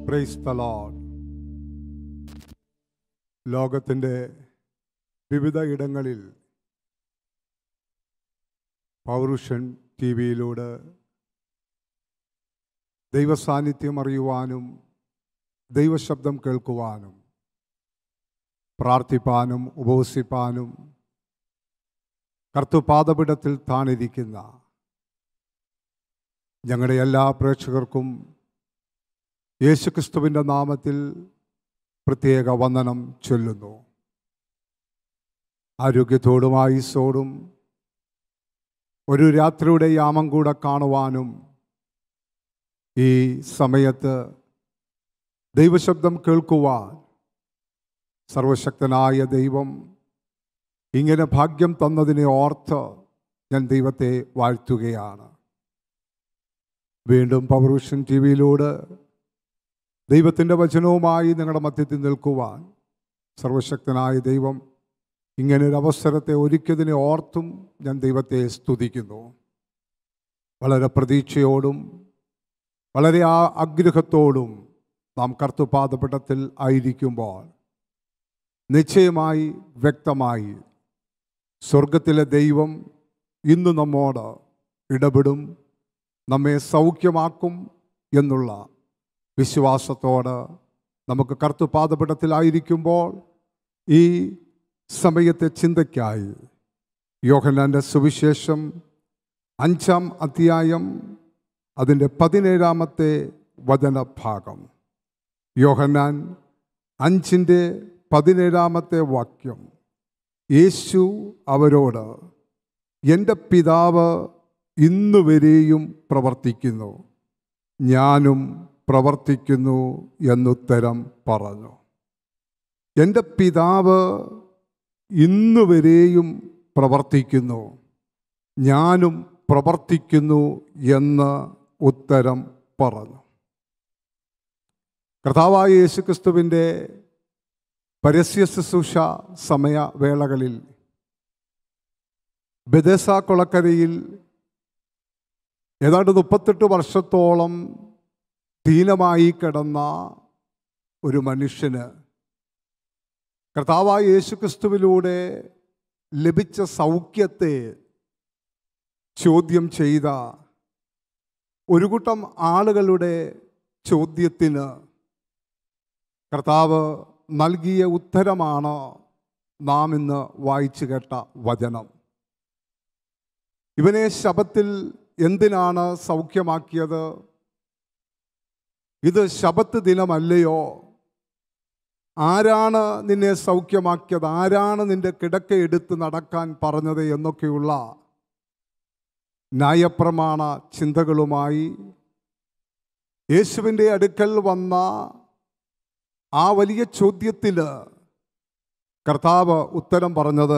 praise the Lord ലോകത്തിൻ്റെ വിവിധ ഇടങ്ങളിൽ പൗരുഷൻ ടി വിയിലൂടെ ദൈവസാന്നിധ്യം അറിയുവാനും ദൈവശബ്ദം കേൾക്കുവാനും പ്രാർത്ഥിപ്പാനും ഉപവസിപ്പാനും കർത്തുപാദപിടത്തിൽ താണിരിക്കുന്ന ഞങ്ങളുടെ എല്ലാ പ്രേക്ഷകർക്കും യേശുക്രിസ്തുവിൻ്റെ നാമത്തിൽ പ്രത്യേക വന്ദനം ചൊല്ലുന്നു ആരോഗ്യത്തോടും ആയുസ്സോടും ഒരു രാത്രിയുടെ യാമം കൂടെ കാണുവാനും ഈ സമയത്ത് ദൈവശബ്ദം കേൾക്കുവാൻ സർവശക്തനായ ദൈവം ഇങ്ങനെ ഭാഗ്യം തന്നതിനെ ഓർത്ത് ഞാൻ ദൈവത്തെ വാഴ്ത്തുകയാണ് വീണ്ടും പൗരുഷൻ ടി വിയിലൂടെ ദൈവത്തിൻ്റെ വചനവുമായി നിങ്ങളുടെ മധ്യത്തിൽ നിൽക്കുവാൻ സർവശക്തനായ ദൈവം ഇങ്ങനെ ഒരു അവസരത്തെ ഒരുക്കിയതിനെ ഓർത്തും ഞാൻ ദൈവത്തെ സ്തുതിക്കുന്നു വളരെ പ്രതീക്ഷയോടും വളരെ ആ ആഗ്രഹത്തോടും നാം കർത്തുപാദപീഠത്തിൽ ആയിരിക്കുമ്പോൾ നിശ്ചയമായി വ്യക്തമായി സ്വർഗത്തിലെ ദൈവം ഇന്ന് നമ്മോട് ഇടപെടും നമ്മെ സൗഖ്യമാക്കും എന്നുള്ള വിശ്വാസത്തോട് നമുക്ക് കർത്തുപാദപീഠത്തിലായിരിക്കുമ്പോൾ ഈ സമയത്തെ ചിന്തയ്ക്കായി യോഹന്നാൻ്റെ സുവിശേഷം അഞ്ചാം അധ്യായം അതിൻ്റെ പതിനേഴാമത്തെ വചനഭാഗം യോഹന്നാൻ അഞ്ചിൻ്റെ പതിനേഴാമത്തെ വാക്യം യേശു അവരോട് എൻ്റെ പിതാവ് ഇന്നുവരെയും പ്രവർത്തിക്കുന്നു ഞാനും പ്രവർത്തിക്കുന്നു എന്നുത്തരം പറഞ്ഞു എൻ്റെ പിതാവ് ഇന്നുവരെയും പ്രവർത്തിക്കുന്നു ഞാനും പ്രവർത്തിക്കുന്നു എന്ന് ഉത്തരം പറഞ്ഞു കർത്താവായ യേശുക്രിസ്തുവിൻ്റെ പരസ്യ ശുശ്രൂഷ സമയവേളകളിൽ ബദസ കുളക്കരയിൽ ഏതാണ്ട് മുപ്പത്തെട്ട് വർഷത്തോളം ദീനമായി കിടന്ന ഒരു മനുഷ്യന് കർത്താവായ യേശുക്രിസ്തുവിലൂടെ ലഭിച്ച സൗഖ്യത്തെ ചോദ്യം ചെയ്ത ഒരു കൂട്ടം ആളുകളുടെ ചോദ്യത്തിന് കർത്താവ് നൽകിയ ഉത്തരമാണ് നാം ഇന്ന് വായിച്ചു കേട്ട വചനം ഇവനെ ശബത്തിൽ എന്തിനാണ് സൗഖ്യമാക്കിയത് ഇത് ശബത്ത് ദിനമല്ലയോ ആരാണ് നിന്നെ സൗഖ്യമാക്കിയത് ആരാണ് നിന്റെ കിടക്ക എടുത്ത് നടക്കാൻ പറഞ്ഞത് എന്നൊക്കെയുള്ള ന്യായപ്രമാണ ചിന്തകളുമായി യേശുവിൻ്റെ അടുക്കൽ വന്ന ആ വലിയ ചോദ്യത്തിൽ കർത്താവ് ഉത്തരം പറഞ്ഞത്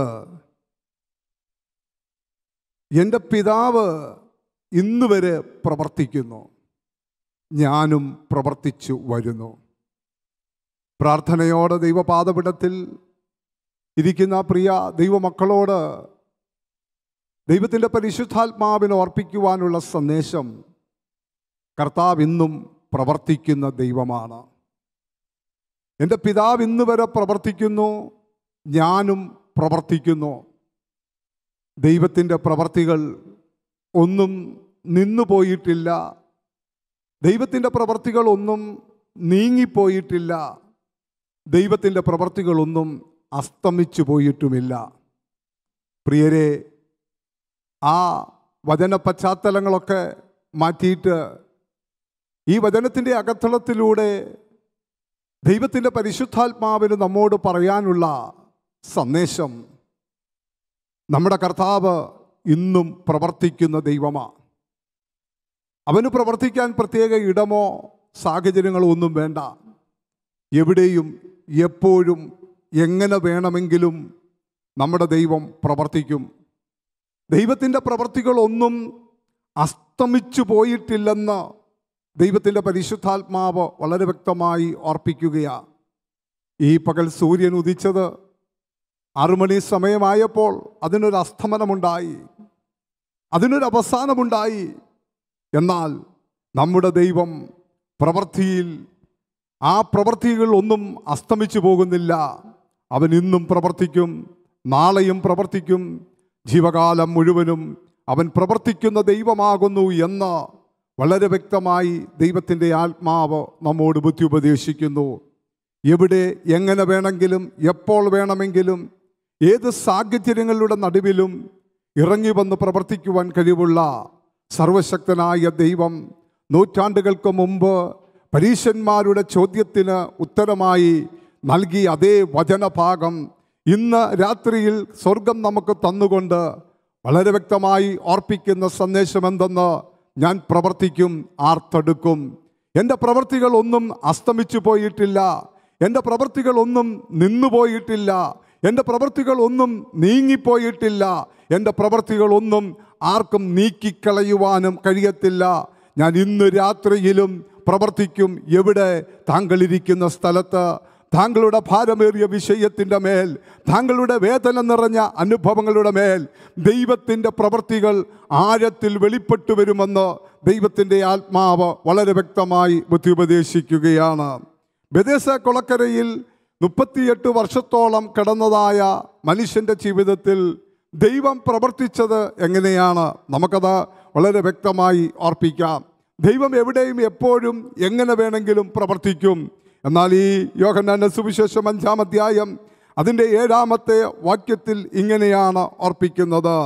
എൻ്റെ പിതാവ് ഇന്ന് വരെ പ്രവർത്തിക്കുന്നു ഞാനും പ്രവർത്തിച്ചു വരുന്നു പ്രാർത്ഥനയോടെ ദൈവപാദപിടത്തിൽ ഇരിക്കുന്ന പ്രിയ ദൈവമക്കളോട് ദൈവത്തിൻ്റെ പരിശുദ്ധാത്മാവിനെ ഓർപ്പിക്കുവാനുള്ള സന്ദേശം കർത്താവ് ഇന്നും പ്രവർത്തിക്കുന്ന ദൈവമാണ് എൻ്റെ പിതാവ് ഇന്ന് വരെ പ്രവർത്തിക്കുന്നു ഞാനും പ്രവർത്തിക്കുന്നു ദൈവത്തിൻ്റെ പ്രവർത്തികൾ ഒന്നും നിന്നു പോയിട്ടില്ല ദൈവത്തിൻ്റെ പ്രവർത്തികൾ ഒന്നും നീങ്ങിപ്പോയിട്ടില്ല ദൈവത്തിൻ്റെ പ്രവർത്തികളൊന്നും അസ്തമിച്ചു പോയിട്ടുമില്ല പ്രിയരെ ആ വചന പശ്ചാത്തലങ്ങളൊക്കെ മാറ്റിയിട്ട് ഈ വചനത്തിൻ്റെ അകത്തളത്തിലൂടെ ദൈവത്തിൻ്റെ പരിശുദ്ധാത്മാവിന് നമ്മോട് പറയാനുള്ള സന്ദേശം നമ്മുടെ കർത്താവ് ഇന്നും പ്രവർത്തിക്കുന്ന ദൈവമാണ് അവന് പ്രവർത്തിക്കാൻ പ്രത്യേക ഇടമോ സാഹചര്യങ്ങളോ ഒന്നും വേണ്ട എവിടെയും എപ്പോഴും എങ്ങനെ വേണമെങ്കിലും നമ്മുടെ ദൈവം പ്രവർത്തിക്കും ദൈവത്തിൻ്റെ പ്രവർത്തികളൊന്നും അസ്തമിച്ചു പോയിട്ടില്ലെന്ന് ദൈവത്തിൻ്റെ പരിശുദ്ധാത്മാവ് വളരെ വ്യക്തമായി ഓർപ്പിക്കുകയാണ് ഈ പകൽ സൂര്യൻ ഉദിച്ചത് ആറുമണി സമയമായപ്പോൾ അതിനൊരു അസ്തമനമുണ്ടായി അതിനൊരു അവസാനമുണ്ടായി എന്നാൽ നമ്മുടെ ദൈവം പ്രവൃത്തിയിൽ ആ പ്രവൃത്തികൾ ഒന്നും അസ്തമിച്ചു പോകുന്നില്ല അവൻ ഇന്നും പ്രവർത്തിക്കും നാളെയും പ്രവർത്തിക്കും ജീവകാലം മുഴുവനും അവൻ പ്രവർത്തിക്കുന്ന ദൈവമാകുന്നു എന്ന് വളരെ വ്യക്തമായി ദൈവത്തിൻ്റെ ആത്മാവ് നമ്മോട് ബുദ്ധി ഉപദേശിക്കുന്നു എവിടെ എങ്ങനെ വേണമെങ്കിലും എപ്പോൾ വേണമെങ്കിലും ഏത് സാഹചര്യങ്ങളുടെ നടുവിലും ഇറങ്ങി വന്ന് പ്രവർത്തിക്കുവാൻ കഴിവുള്ള സർവശക്തനായ ദൈവം നൂറ്റാണ്ടുകൾക്ക് മുമ്പ് പരീശന്മാരുടെ ചോദ്യത്തിന് ഉത്തരമായി നൽകിയ അതേ വചനഭാഗം ഇന്ന് രാത്രിയിൽ സ്വർഗം നമുക്ക് തന്നുകൊണ്ട് വളരെ വ്യക്തമായി ഓർപ്പിക്കുന്ന സന്ദേശം എന്തെന്ന് ഞാൻ പ്രവർത്തിക്കും ആർത്തെടുക്കും എൻ്റെ പ്രവൃത്തികൾ ഒന്നും അസ്തമിച്ചു പോയിട്ടില്ല എൻ്റെ പ്രവൃത്തികൾ ഒന്നും നിന്നുപോയിട്ടില്ല എൻ്റെ പ്രവൃത്തികൾ ഒന്നും നീങ്ങിപ്പോയിട്ടില്ല എൻ്റെ പ്രവൃത്തികൾ ഒന്നും ആർക്കും നീക്കിക്കളയുവാനും കഴിയത്തില്ല ഞാൻ ഇന്ന് രാത്രിയിലും പ്രവർത്തിക്കും എവിടെ താങ്കൾ ഇരിക്കുന്ന സ്ഥലത്ത് താങ്കളുടെ ഭാരമേറിയ വിഷയത്തിൻ്റെ മേൽ താങ്കളുടെ വേദന നിറഞ്ഞ അനുഭവങ്ങളുടെ മേൽ ദൈവത്തിൻ്റെ പ്രവൃത്തികൾ ആഴത്തിൽ വെളിപ്പെട്ടു വരുമെന്ന് ദൈവത്തിൻ്റെ ആത്മാവ് വളരെ വ്യക്തമായി ബുദ്ധി ഉപദേശിക്കുകയാണ് ബദേസ കൊളക്കരയിൽ മുപ്പത്തിയെട്ട് വർഷത്തോളം കിടന്നതായ മനുഷ്യൻ്റെ ജീവിതത്തിൽ ദൈവം പ്രവർത്തിച്ചത് എങ്ങനെയാണ് നമുക്കത് വളരെ വ്യക്തമായി ഓർപ്പിക്കാം ദൈവം എവിടെയും എപ്പോഴും എങ്ങനെ വേണമെങ്കിലും പ്രവർത്തിക്കും എന്നാൽ ഈ യോഹന്നാന്റെ സുവിശേഷം അഞ്ചാം അധ്യായം അതിൻ്റെ ഏഴാമത്തെ വാക്യത്തിൽ ഇങ്ങനെയാണ് ഓർപ്പിക്കുന്നത്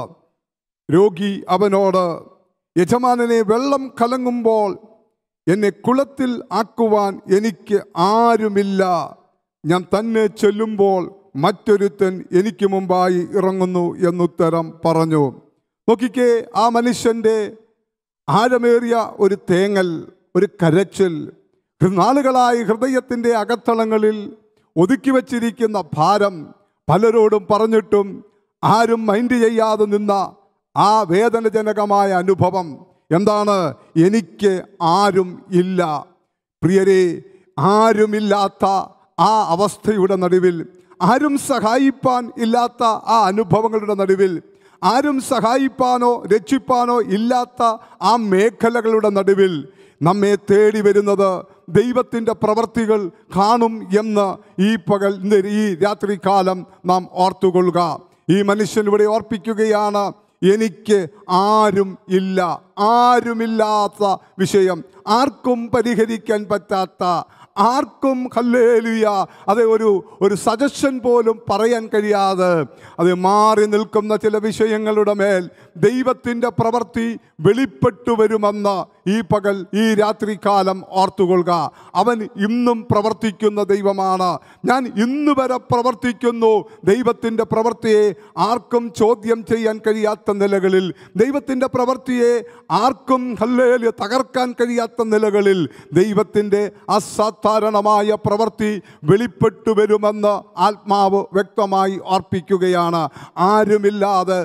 രോഗി അവനോട് യജമാനനെ വെള്ളം കലങ്ങുമ്പോൾ എന്നെ കുളത്തിൽ ആക്കുവാൻ എനിക്ക് ആരുമില്ല ഞാൻ തന്നെ ചെല്ലുമ്പോൾ മറ്റൊരുത്തൻ എനിക്ക് മുമ്പായി ഇറങ്ങുന്നു എന്നുത്തരം പറഞ്ഞു നോക്കിക്കേ ആ മനുഷ്യൻ്റെ ആഴമേറിയ ഒരു തേങ്ങൽ ഒരു കരച്ചിൽ നാളുകളായി ഹൃദയത്തിൻ്റെ അകത്തളങ്ങളിൽ ഒതുക്കി വച്ചിരിക്കുന്ന ഭാരം പലരോടും പറഞ്ഞിട്ടും ആരും മൈൻഡ് ചെയ്യാതെ നിന്ന ആ വേദനജനകമായ അനുഭവം എന്താണ് എനിക്ക് ആരും ഇല്ല പ്രിയരെ ആരുമില്ലാത്ത ആ അവസ്ഥയുടെ നടുവിൽ ആരും സഹായിപ്പാൻ ഇല്ലാത്ത ആ അനുഭവങ്ങളുടെ നടുവിൽ ആരും സഹായിപ്പാനോ രക്ഷിപ്പാനോ ഇല്ലാത്ത ആ മേഖലകളുടെ നടുവിൽ നമ്മെ തേടി വരുന്നത് ദൈവത്തിൻ്റെ പ്രവർത്തികൾ കാണും എന്ന് ഈ പകൽ ഇന്ന് ഈ രാത്രികാലം നാം ഓർത്തുകൊള്ളുക ഈ മനുഷ്യൻ ഇവിടെ ഓർപ്പിക്കുകയാണ് എനിക്ക് ആരും ഇല്ല ആരുമില്ലാത്ത വിഷയം ആർക്കും പരിഹരിക്കാൻ പറ്റാത്ത ആർക്കും ഹല്ലേലുയ അത് ഒരു ഒരു സജഷൻ പോലും പറയാൻ കഴിയാതെ അത് മാറി നിൽക്കുന്ന ചില വിഷയങ്ങളുടെ മേൽ ദൈവത്തിൻ്റെ പ്രവൃത്തി വെളിപ്പെട്ടു വരുമെന്ന് ഈ പകൽ ഈ രാത്രികാലം ഓർത്തുകൊള്ളുക അവൻ ഇന്നും പ്രവർത്തിക്കുന്ന ദൈവമാണ് ഞാൻ ഇന്ന് വരെ പ്രവർത്തിക്കുന്നു ദൈവത്തിൻ്റെ പ്രവൃത്തിയെ ആർക്കും ചോദ്യം ചെയ്യാൻ കഴിയാത്ത നിലകളിൽ ദൈവത്തിൻ്റെ പ്രവൃത്തിയെ ആർക്കും ഹല്ലേലു തകർക്കാൻ കഴിയാത്ത നിലകളിൽ ദൈവത്തിൻ്റെ അസാധാരണമായ പ്രവൃത്തി വെളിപ്പെട്ടു വരുമെന്ന് ആത്മാവ് വ്യക്തമായി ഓർപ്പിക്കുകയാണ് ആരുമില്ലാതെ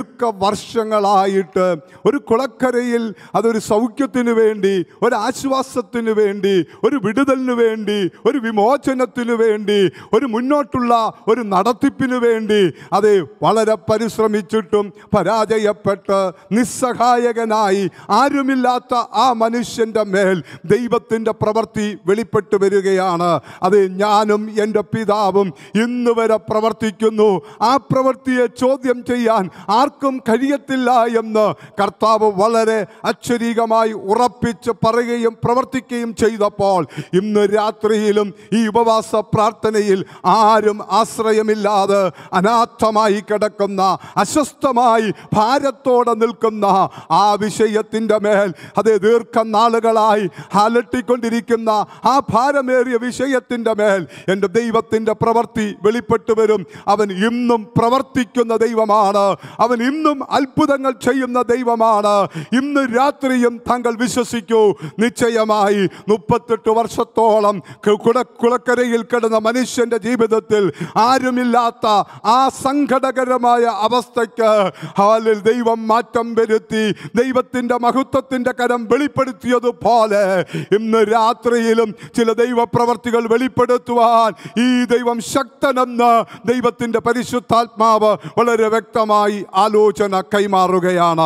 ദീർഘവർഷങ്ങളായിട്ട് ഒരു കുളക്കരയിൽ അതൊരു സൗഖ്യത്തിന് വേണ്ടി ഒരു ആശ്വാസത്തിന് വേണ്ടി ഒരു വിടുതലിന് വേണ്ടി ഒരു വിമോചനത്തിന് വേണ്ടി ഒരു മുന്നോട്ടുള്ള ഒരു നടത്തിപ്പിന് വേണ്ടി അത് വളരെ പരിശ്രമിച്ചിട്ടും പരാജയപ്പെട്ട് നിസ്സഹായകനായി ആരുമില്ലാത്ത ആ മനുഷ്യൻ്റെ മേൽ ദൈവത്തിൻ്റെ പ്രവൃത്തി വെളിപ്പെട്ടു വരികയാണ് അത് ഞാനും എൻ്റെ പിതാവും ഇന്ന് വരെ പ്രവർത്തിക്കുന്നു ആ പ്രവൃത്തിയെ ചോദ്യം ചെയ്യാൻ ആർക്കും കഴിയത്തില്ല എന്ന് കർത്താവ് വളരെ അക്ഷരീകമായി ഉറപ്പിച്ച് പറയുകയും പ്രവർത്തിക്കുകയും ചെയ്തപ്പോൾ ഇന്ന് രാത്രിയിലും ഈ ഉപവാസ പ്രാർത്ഥനയിൽ ആരും ആശ്രയമില്ലാതെ അനാഥമായി കിടക്കുന്ന അസ്വസ്ഥമായി ഭാരത്തോടെ നിൽക്കുന്ന ആ വിഷയത്തിൻ്റെ മേൽ അത് ദീർഘനാളുകളായി അലട്ടിക്കൊണ്ടിരിക്കുന്ന ആ ഭാരമേറിയ വിഷയത്തിൻ്റെ മേൽ എൻ്റെ ദൈവത്തിൻ്റെ പ്രവൃത്തി വെളിപ്പെട്ടു വരും അവൻ ഇന്നും പ്രവർത്തിക്കുന്ന ദൈവമാണ് അവൻ ഇന്നും അത്ഭുതങ്ങൾ ചെയ്യുന്ന ദൈവമാണ് ഇന്ന് രാത്രിയും താങ്കൾ വിശ്വസിക്കൂ നിശ്ചയമായി മുപ്പത്തെട്ട് വർഷത്തോളം കു- കുട- കുളക്കരയിൽ കിടന്ന മനുഷ്യന്റെ ജീവിതത്തിൽ ആരുമില്ലാത്ത ആ സങ്കടകരമായ അവസ്ഥയ്ക്ക് ഹാലിൽ ദൈവം മാറ്റം വരുത്തി ദൈവത്തിന്റെ മഹത്വത്തിന്റെ കരം വെളിപ്പെടുത്തിയതുപോലെ ഇന്ന് രാത്രിയിലും ചില ദൈവപ്രവർത്തികൾ വെളിപ്പെടുത്തുവാൻ ഈ ദൈവം ശക്തനെന്ന് ദൈവത്തിന്റെ പരിശുദ്ധാത്മാവ് വളരെ വ്യക്തമായി ആലോചന കൈമാറുകയാണ്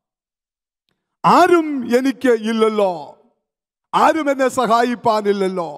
ആരും എനിക്ക് ഇല്ലല്ലോ ആരും എന്നെ സഹായിപ്പാനില്ലല്ലോ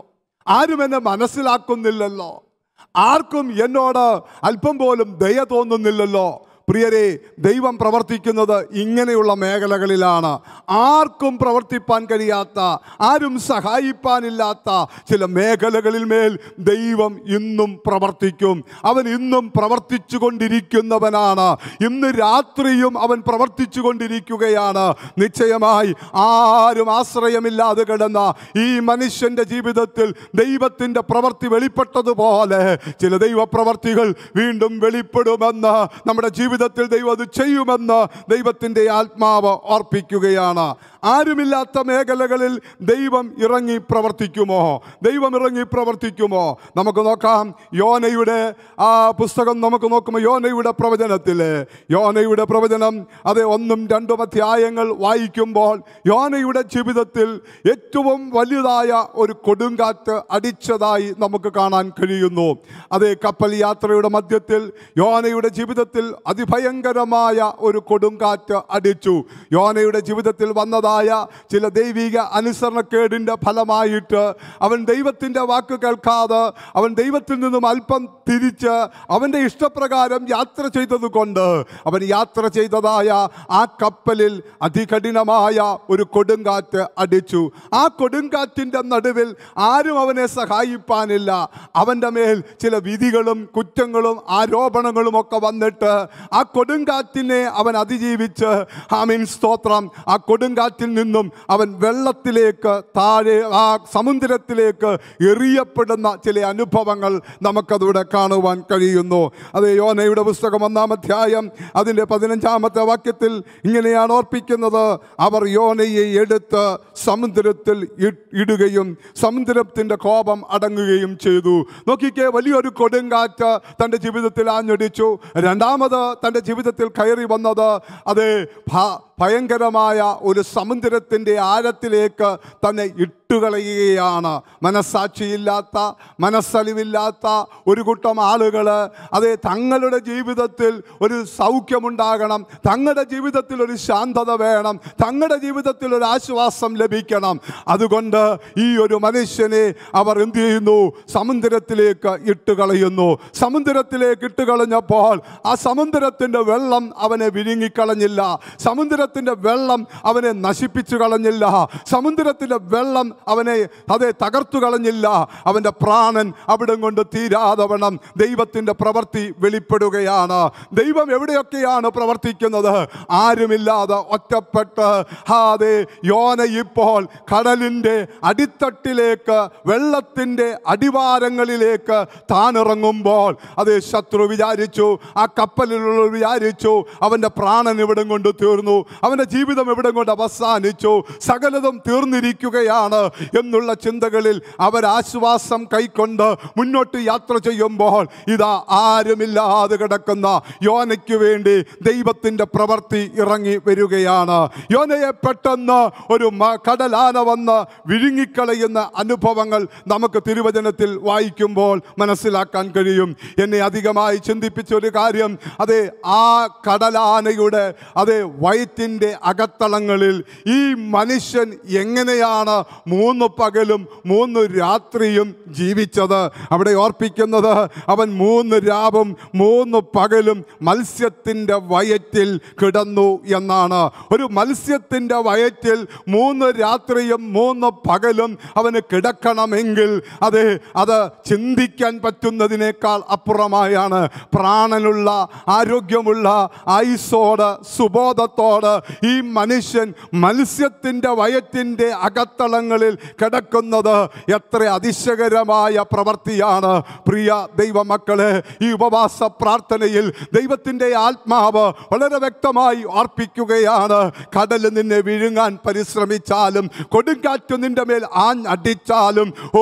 ആരും എന്നെ മനസ്സിലാക്കുന്നില്ലല്ലോ ആർക്കും എന്നോട് അല്പം പോലും ദയ തോന്നുന്നില്ലല്ലോ പ്രിയരെ ദൈവം പ്രവർത്തിക്കുന്നത് ഇങ്ങനെയുള്ള മേഖലകളിലാണ് ആർക്കും പ്രവർത്തിപ്പാൻ കഴിയാത്ത ആരും സഹായിപ്പാനില്ലാത്ത ചില മേഖലകളിൽ മേൽ ദൈവം ഇന്നും പ്രവർത്തിക്കും അവൻ ഇന്നും പ്രവർത്തിച്ചു കൊണ്ടിരിക്കുന്നവനാണ് ഇന്ന് രാത്രിയും അവൻ പ്രവർത്തിച്ചു കൊണ്ടിരിക്കുകയാണ് നിശ്ചയമായി ആരും ആശ്രയമില്ലാതെ കിടന്ന ഈ മനുഷ്യന്റെ ജീവിതത്തിൽ ദൈവത്തിന്റെ പ്രവൃത്തി വെളിപ്പെട്ടതുപോലെ ചില ദൈവപ്രവർത്തികൾ വീണ്ടും വെളിപ്പെടുമെന്ന് നമ്മുടെ ജീവിതത്തിൽ ദൈവം അത് ചെയ്യുമെന്ന് ദൈവത്തിന്റെ ആത്മാവ് ഓർപ്പിക്കുകയാണ് ആരുമില്ലാത്ത മേഖലകളിൽ ദൈവം ഇറങ്ങി പ്രവർത്തിക്കുമോ ദൈവം ഇറങ്ങി പ്രവർത്തിക്കുമോ നമുക്ക് നോക്കാം യോനയുടെ ആ പുസ്തകം നമുക്ക് നോക്കുമ്പോൾ യോനയുടെ പ്രവചനത്തിൽ യോനയുടെ പ്രവചനം അത് ഒന്നും രണ്ടും അധ്യായങ്ങൾ വായിക്കുമ്പോൾ യോനയുടെ ജീവിതത്തിൽ ഏറ്റവും വലുതായ ഒരു കൊടുങ്കാറ്റ് അടിച്ചതായി നമുക്ക് കാണാൻ കഴിയുന്നു അത് കപ്പൽ യാത്രയുടെ മധ്യത്തിൽ യോനയുടെ ജീവിതത്തിൽ അതിഭയങ്കരമായ ഒരു കൊടുങ്കാറ്റ് അടിച്ചു യോനയുടെ ജീവിതത്തിൽ വന്നതായ ചില ദൈവിക അനുസരണക്കേടിൻ്റെ ഫലമായിട്ട് അവൻ ദൈവത്തിൻ്റെ വാക്ക് കേൾക്കാതെ അവൻ ദൈവത്തിൽ നിന്നും അല്പം തിരിച്ച് അവൻ്റെ ഇഷ്ടപ്രകാരം യാത്ര ചെയ്തത് കൊണ്ട് അവൻ യാത്ര ചെയ്തതായ ആ കപ്പലിൽ അതികഠിനമായ ഒരു കൊടുങ്കാറ്റ് അടിച്ചു ആ കൊടുങ്കാറ്റിൻ്റെ നടുവിൽ ആരും അവനെ സഹായിപ്പാനില്ല അവൻ്റെ മേൽ ചില വിധികളും കുറ്റങ്ങളും ആരോപണങ്ങളും ഒക്കെ വന്നിട്ട് ആ കൊടുങ്കാറ്റിനെ അവൻ അതിജീവിച്ച് ആമീൻ സ്തോത്രം ആ കൊടുങ്കാറ്റിൽ നിന്നും അവൻ വെള്ളത്തിലേക്ക് താഴെ ആ സമുദ്രത്തിലേക്ക് എറിയപ്പെടുന്ന ചില അനുഭവങ്ങൾ നമുക്കതിവിടെ കാണുവാൻ കഴിയുന്നു അത് യോനയുടെ പുസ്തകം ഒന്നാം അധ്യായം അതിൻ്റെ പതിനഞ്ചാമത്തെ വാക്യത്തിൽ ഇങ്ങനെയാണ് ഓർപ്പിക്കുന്നത് അവർ യോനയെ എടുത്ത് സമുദ്രത്തിൽ ഇ- ഇടുകയും സമുദ്രത്തിൻ്റെ കോപം അടങ്ങുകയും ചെയ്തു നോക്കിക്കേ വലിയൊരു കൊടുങ്കാറ്റ് തൻ്റെ ജീവിതത്തിൽ ആഞ്ഞടിച്ചു രണ്ടാമത് തൻ്റെ ജീവിതത്തിൽ കയറി വന്നത് അത് ഭ- ഭയങ്കരമായ ഒരു സമുദ്രത്തിൻ്റെ ആഴത്തിലേക്ക് തന്നെ ഇട്ടുകളയുകയാണ് മനസ്സാക്ഷിയില്ലാത്ത മനസ്സലിവില്ലാത്ത ഒരു കൂട്ടം ആളുകൾ അതെ തങ്ങളുടെ ജീവിതത്തിൽ ഒരു സൗഖ്യമുണ്ടാകണം തങ്ങളുടെ ജീവിതത്തിൽ ഒരു ശാന്തത വേണം തങ്ങളുടെ ജീവിതത്തിൽ ഒരു ആശ്വാസം ലഭിക്കണം അതുകൊണ്ട് ഈ ഒരു മനുഷ്യനെ അവർ എന്ത് ചെയ്യുന്നു സമുദ്രത്തിലേക്ക് ഇട്ടുകളയുന്നു സമുദ്രത്തിലേക്ക് ഇട്ടുകളഞ്ഞപ്പോൾ ആ സമുദ്രത്തിൻ്റെ വെള്ളം അവനെ വിഴുങ്ങിക്കളഞ്ഞില്ല സമുദ്രത്തിൻ്റെ വെള്ളം അവനെ നശിപ്പിച്ചു കളഞ്ഞില്ല സമുദ്രത്തിൻ്റെ വെള്ളം അവനെ അതെ തകർത്തു കളഞ്ഞില്ല അവൻ്റെ പ്രാണൻ അവിടെ കൊണ്ട് തീരാതവണ്ണം ദൈവത്തിൻ്റെ പ്രവൃത്തി വെളിപ്പെടുകയാണ് ദൈവം എവിടെയൊക്കെയാണ് പ്രവർത്തിക്കുന്നത് ആരുമില്ലാതെ ഒറ്റപ്പെട്ട് ഹാ, അതെ യോന ഇപ്പോൾ കടലിൻ്റെ അടിത്തട്ടിലേക്ക് വെള്ളത്തിൻ്റെ അടിവാരങ്ങളിലേക്ക് താനിറങ്ങുമ്പോൾ അത് ശത്രു വിചാരിച്ചു ആ കപ്പലിലുള്ള വിചാരിച്ചു അവൻ്റെ പ്രാണൻ ഇവിടം കൊണ്ട് തീർന്നു അവൻ്റെ ജീവിതം ഇവിടം കൊണ്ട് അവസാനിച്ചു സകലതും തീർന്നിരിക്കുകയാണ് എന്നുള്ള ചിന്തകളിൽ അവരാശ്വാസം കൈക്കൊണ്ട് മുന്നോട്ട് യാത്ര ചെയ്യുമ്പോൾ ഇതാ ആരുമില്ലാതെ കിടക്കുന്ന യോനയ്ക്ക് വേണ്ടി ദൈവത്തിൻ്റെ പ്രവൃത്തി ഇറങ്ങി വരികയാണ് യോനയെ പെട്ടെന്ന് ഒരു മ- കടലാന വന്ന് വിഴുങ്ങിക്കളയുന്ന അനുഭവങ്ങൾ നമുക്ക് തിരുവചനത്തിൽ വായിക്കുമ്പോൾ മനസ്സിലാക്കാൻ കഴിയും എന്നെ അധികമായി ചിന്തിപ്പിച്ച ഒരു കാര്യം അതെ ആ കടലാനയുടെ അതെ വയറ്റിൻ്റെ അകത്തളങ്ങളിൽ ഈ മനുഷ്യൻ എങ്ങനെയാണ് മൂന്ന് പകലും മൂന്ന് രാത്രിയും ജീവിച്ചത് അവിടെ ഓർപ്പിക്കുന്നത് അവൻ മൂന്ന് രാവും മൂന്ന് പകലും മത്സ്യത്തിൻ്റെ വയറ്റിൽ കിടന്നു എന്നാണ് ഒരു മത്സ്യത്തിൻ്റെ വയറ്റിൽ മൂന്ന് രാത്രിയും മൂന്ന് പകലും അവന് കിടക്കണമെങ്കിൽ അത് അത് ചിന്തിക്കാൻ പറ്റുന്നതിനേക്കാൾ അപ്പുറമായാണ് പ്രാണനുള്ള ആരോഗ്യമുള്ള ആയുസ്സോട് സുബോധത്തോട് ഈ മനുഷ്യൻ മത്സ്യത്തിൻ്റെ വയറ്റിൻ്റെ അകത്തളങ്ങളിൽ കിടക്കുന്നത് എത്ര അതിശയകരമായ പ്രവൃത്തിയാണ് പ്രിയ ദൈവമക്കളെ ഈ ഉപവാസ പ്രാർത്ഥനയിൽ ദൈവത്തിൻ്റെ ആത്മാവ് വളരെ വ്യക്തമായി ഓർപ്പിക്കുകയാണ് കടൽ നിന്നെ വിഴുങ്ങാൻ പരിശ്രമിച്ചാലും കൊടുങ്കാറ്റ് നിന്റെ മേൽ ആഞ്ഞടിച്ചാലും ഓ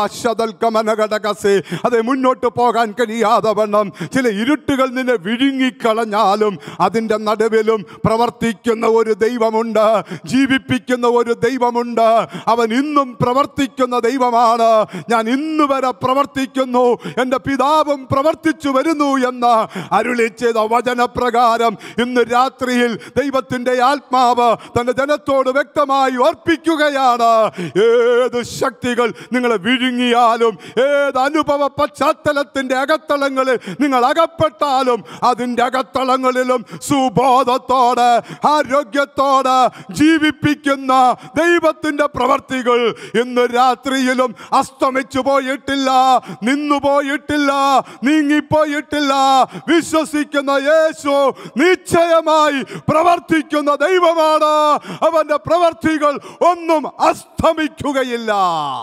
റബശതൽക്കമനഘടകസേ അതെ മുന്നോട്ട് പോകാൻ കഴിയാതെ വണ്ണം ചില ഇരുട്ടുകൾ നിന്നെ വിഴുങ്ങിക്കളഞ്ഞാലും അതിൻ്റെ നടുവിലും പ്രവർത്തി പ്രവർത്തിക്കുന്ന ഒരു ദൈവമുണ്ട് ജീവിപ്പിക്കുന്ന ഒരു ദൈവമുണ്ട് അവൻ ഇന്നും പ്രവർത്തിക്കുന്ന ദൈവമാണ് ഞാൻ ഇന്ന് വരെ പ്രവർത്തിക്കുന്നു എൻ്റെ പിതാവും പ്രവർത്തിച്ചു വരുന്നു എന്ന് അരുളി ചെയ്ത വചനപ്രകാരം ഇന്ന് രാത്രിയിൽ ദൈവത്തിൻ്റെ ആത്മാവ് തൻ്റെ ജനത്തോട് വ്യക്തമായി ഓർപ്പിക്കുകയാണ് ഏത് ശക്തികൾ നിങ്ങളെ വിഴുങ്ങിയാലും ഏത് അനുഭവ പശ്ചാത്തലത്തിൻ്റെ അകത്തളങ്ങളിൽ നിങ്ങൾ അകപ്പെട്ടാലും അതിൻ്റെ അകത്തളങ്ങളിലും സുബോധത്തോടെ ആരോഗ്യത്തോടെ ജീവിപ്പിക്കുന്ന ദൈവത്തിൻ്റെ പ്രവർത്തികൾ ഇന്ന് രാത്രിയിലും അസ്തമിച്ചു പോയിട്ടില്ല നിന്നു പോയിട്ടില്ല നീങ്ങിപ്പോയിട്ടില്ല വിശ്വസിക്കുന്ന യേശു നിശ്ചയമായി പ്രവർത്തിക്കുന്ന ദൈവമാണ് അവന്റെ പ്രവർത്തികൾ ഒന്നും അസ്തമിക്കുകയില്ല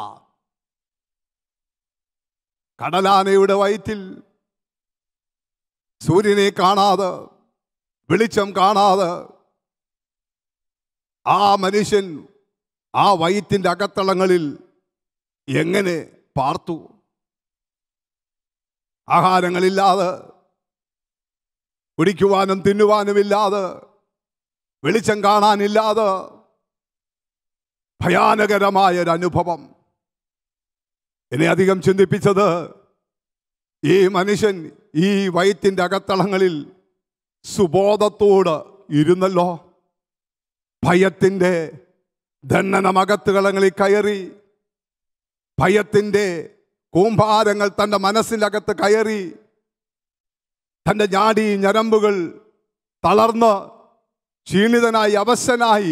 കടലാനയുടെ വയറ്റിൽ സൂര്യനെ കാണാതെ വെളിച്ചം കാണാതെ ആ മനുഷ്യൻ ആ വയറ്റിൻ്റെ അകത്തളങ്ങളിൽ എങ്ങനെ പാർത്തു ആഹാരങ്ങളില്ലാതെ കുടിക്കുവാനും തിന്നുവാനുമില്ലാതെ വെളിച്ചം കാണാനില്ലാതെ ഭയാനകരമായ ഒരു അനുഭവം എന്നെ അധികം ചിന്തിപ്പിച്ചത് ഈ മനുഷ്യൻ ഈ വയറ്റിൻ്റെ അകത്തളങ്ങളിൽ സുബോധത്തോട് ഇരുന്നല്ലോ ഭയത്തിൻ്റെ ദണ്ഡനമകത്തുകളങ്ങളിൽ കയറി ഭയത്തിൻ്റെ കൂമ്പാരങ്ങൾ തൻ്റെ മനസ്സിനകത്ത് കയറി തൻ്റെ ഞാടി ഞരമ്പുകൾ തളർന്ന് ക്ഷീണിതനായി അവശനായി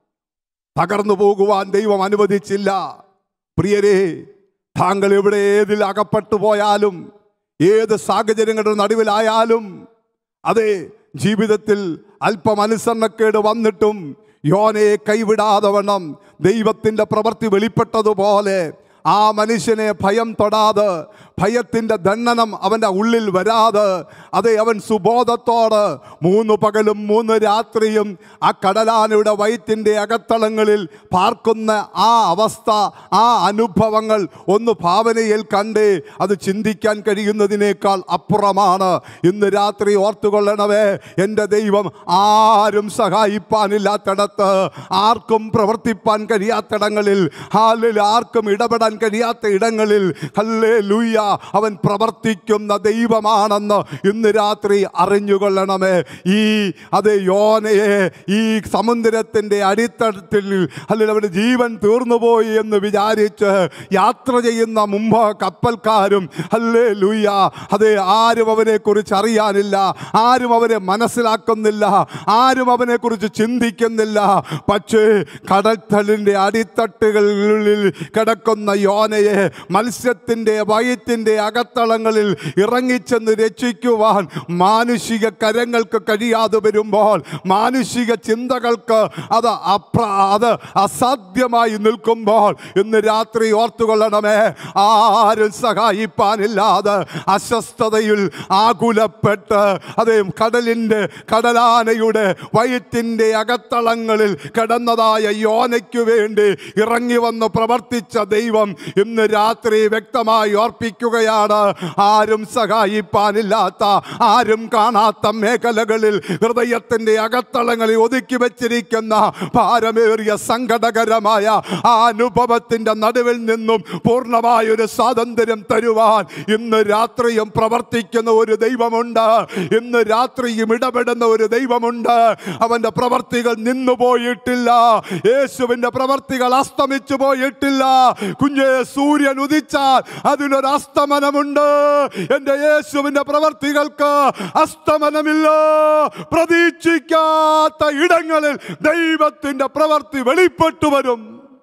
തകർന്നു പോകുവാൻ ദൈവം അനുവദിച്ചില്ല പ്രിയരെ താങ്കൾ എവിടെ ഏതിൽ അകപ്പെട്ടു പോയാലും ഏത് സാഹചര്യങ്ങളുടെ നടുവിലായാലും അതെ ജീവിതത്തിൽ അല്പം അനുസരണക്കേട് വന്നിട്ടും യോനയെ കൈവിടാതെ വണ്ണം ദൈവത്തിൻ്റെ പ്രവൃത്തി വെളിപ്പെട്ടതുപോലെ ആ മനുഷ്യനെ ഭയം തൊടാതെ ഭയത്തിൻ്റെ ദണ്ഡനം അവൻ്റെ ഉള്ളിൽ വരാതെ അതെ അവൻ സുബോധത്തോട് മൂന്ന് പകലും മൂന്ന് രാത്രിയും ആ കടലാനയുടെ വയറ്റിൻ്റെ അകത്തളങ്ങളിൽ പാർക്കുന്ന ആ അവസ്ഥ ആ അനുഭവങ്ങൾ ഒന്ന് ഭാവനയിൽ കണ്ട് അത് ചിന്തിക്കാൻ കഴിയുന്നതിനേക്കാൾ അപ്പുറമാണ് ഇന്ന് രാത്രി ഓർത്തുകൊള്ളണവേ എൻ്റെ ദൈവം ആരും സഹായിപ്പാനില്ലാത്തിടത്ത് ആർക്കും പ്രവർത്തിപ്പാൻ കഴിയാത്തിടങ്ങളിൽ ഹാലിൽ ആർക്കും ഇടപെടാൻ കഴിയാത്ത ഇടങ്ങളിൽ ഹല്ലേ ലൂയ അവൻ പ്രവർത്തിക്കുന്ന ദൈവമാണെന്ന് ഇന്ന് രാത്രി അറിഞ്ഞുകൊള്ളണമേ ഈ അത് യോനയെ ഈ സമുദ്രത്തിൻ്റെ അടിത്തടത്തിൽ അല്ലെങ്കിൽ അവൻ്റെ ജീവൻ തീർന്നുപോയി എന്ന് വിചാരിച്ച് യാത്ര ചെയ്യുന്ന മുമ്പ് കപ്പൽക്കാരും അല്ലേ ലൂയ അതെ ആരും അവനെ കുറിച്ച് അറിയാനില്ല ആരും അവനെ മനസ്സിലാക്കുന്നില്ല ആരും അവനെ കുറിച്ച് ചിന്തിക്കുന്നില്ല പക്ഷേ കടൽത്തളിൻ്റെ അടിത്തട്ടുകളിൽ കിടക്കുന്ന യോനയെ മത്സ്യത്തിൻ്റെ വയറ്റിൻ്റെ അകത്തളങ്ങളിൽ ഇറങ്ങിച്ചെന്ന് രക്ഷിക്കുവാൻ മാനുഷിക കരങ്ങൾക്ക് കഴിയാതെ വരുമ്പോൾ മാനുഷിക ചിന്തകൾക്ക് അത് അപ്ര അത് അസാധ്യമായി നിൽക്കുമ്പോൾ ഇന്ന് രാത്രി ഓർത്തുകൊള്ളണമേ ആരും സഹായിപ്പാനില്ലാതെ അസ്വസ്ഥതയിൽ ആകുലപ്പെട്ട് അതേ കടലിൻ്റെ കടലാനയുടെ വയറ്റിൻ്റെ അകത്തളങ്ങളിൽ കിടന്നതായ യോനയ്ക്കു വേണ്ടി ഇറങ്ങി വന്ന് പ്രവർത്തിച്ച ദൈവം ഇന്ന് രാത്രി വ്യക്തമായി ഓർപ്പിക്കുകയാണ് ആരും സഹായിപ്പാനില്ലാത്ത ആരും കാണാത്ത മേഖലകളിൽ ഹൃദയത്തിൻ്റെ അകത്തളങ്ങളിൽ ഒതുക്കി വെച്ചിരിക്കുന്ന ഭാരമേറിയ സങ്കടകരമായ ആ അനുഭവത്തിൻ്റെ നടുവിൽ നിന്നും പൂർണ്ണമായ ഒരു സ്വാതന്ത്ര്യം തരുവാൻ ഇന്ന് രാത്രിയും പ്രവർത്തിക്കുന്ന ഒരു ദൈവമുണ്ട് ഇന്ന് രാത്രിയും ഇടപെടുന്ന ഒരു ദൈവമുണ്ട് അവന്റെ പ്രവർത്തികൾ നിന്നു പോയിട്ടില്ല യേശുവിന്റെ പ്രവർത്തികൾ അസ്തമിച്ചു പോയിട്ടില്ല കുഞ്ഞെ സൂര്യൻ ഉദിച്ചാൽ അതിനൊരു അസ്തമനമുണ്ട് എൻ്റെ യേശുവിന്റെ പ്രവർത്തികൾക്ക് അസ്തമനമില്ല പ്രതീക്ഷിക്കാത്ത ഇടങ്ങളിൽ ദൈവത്തിന്റെ പ്രവർത്തി വെളിപ്പെട്ടു വരും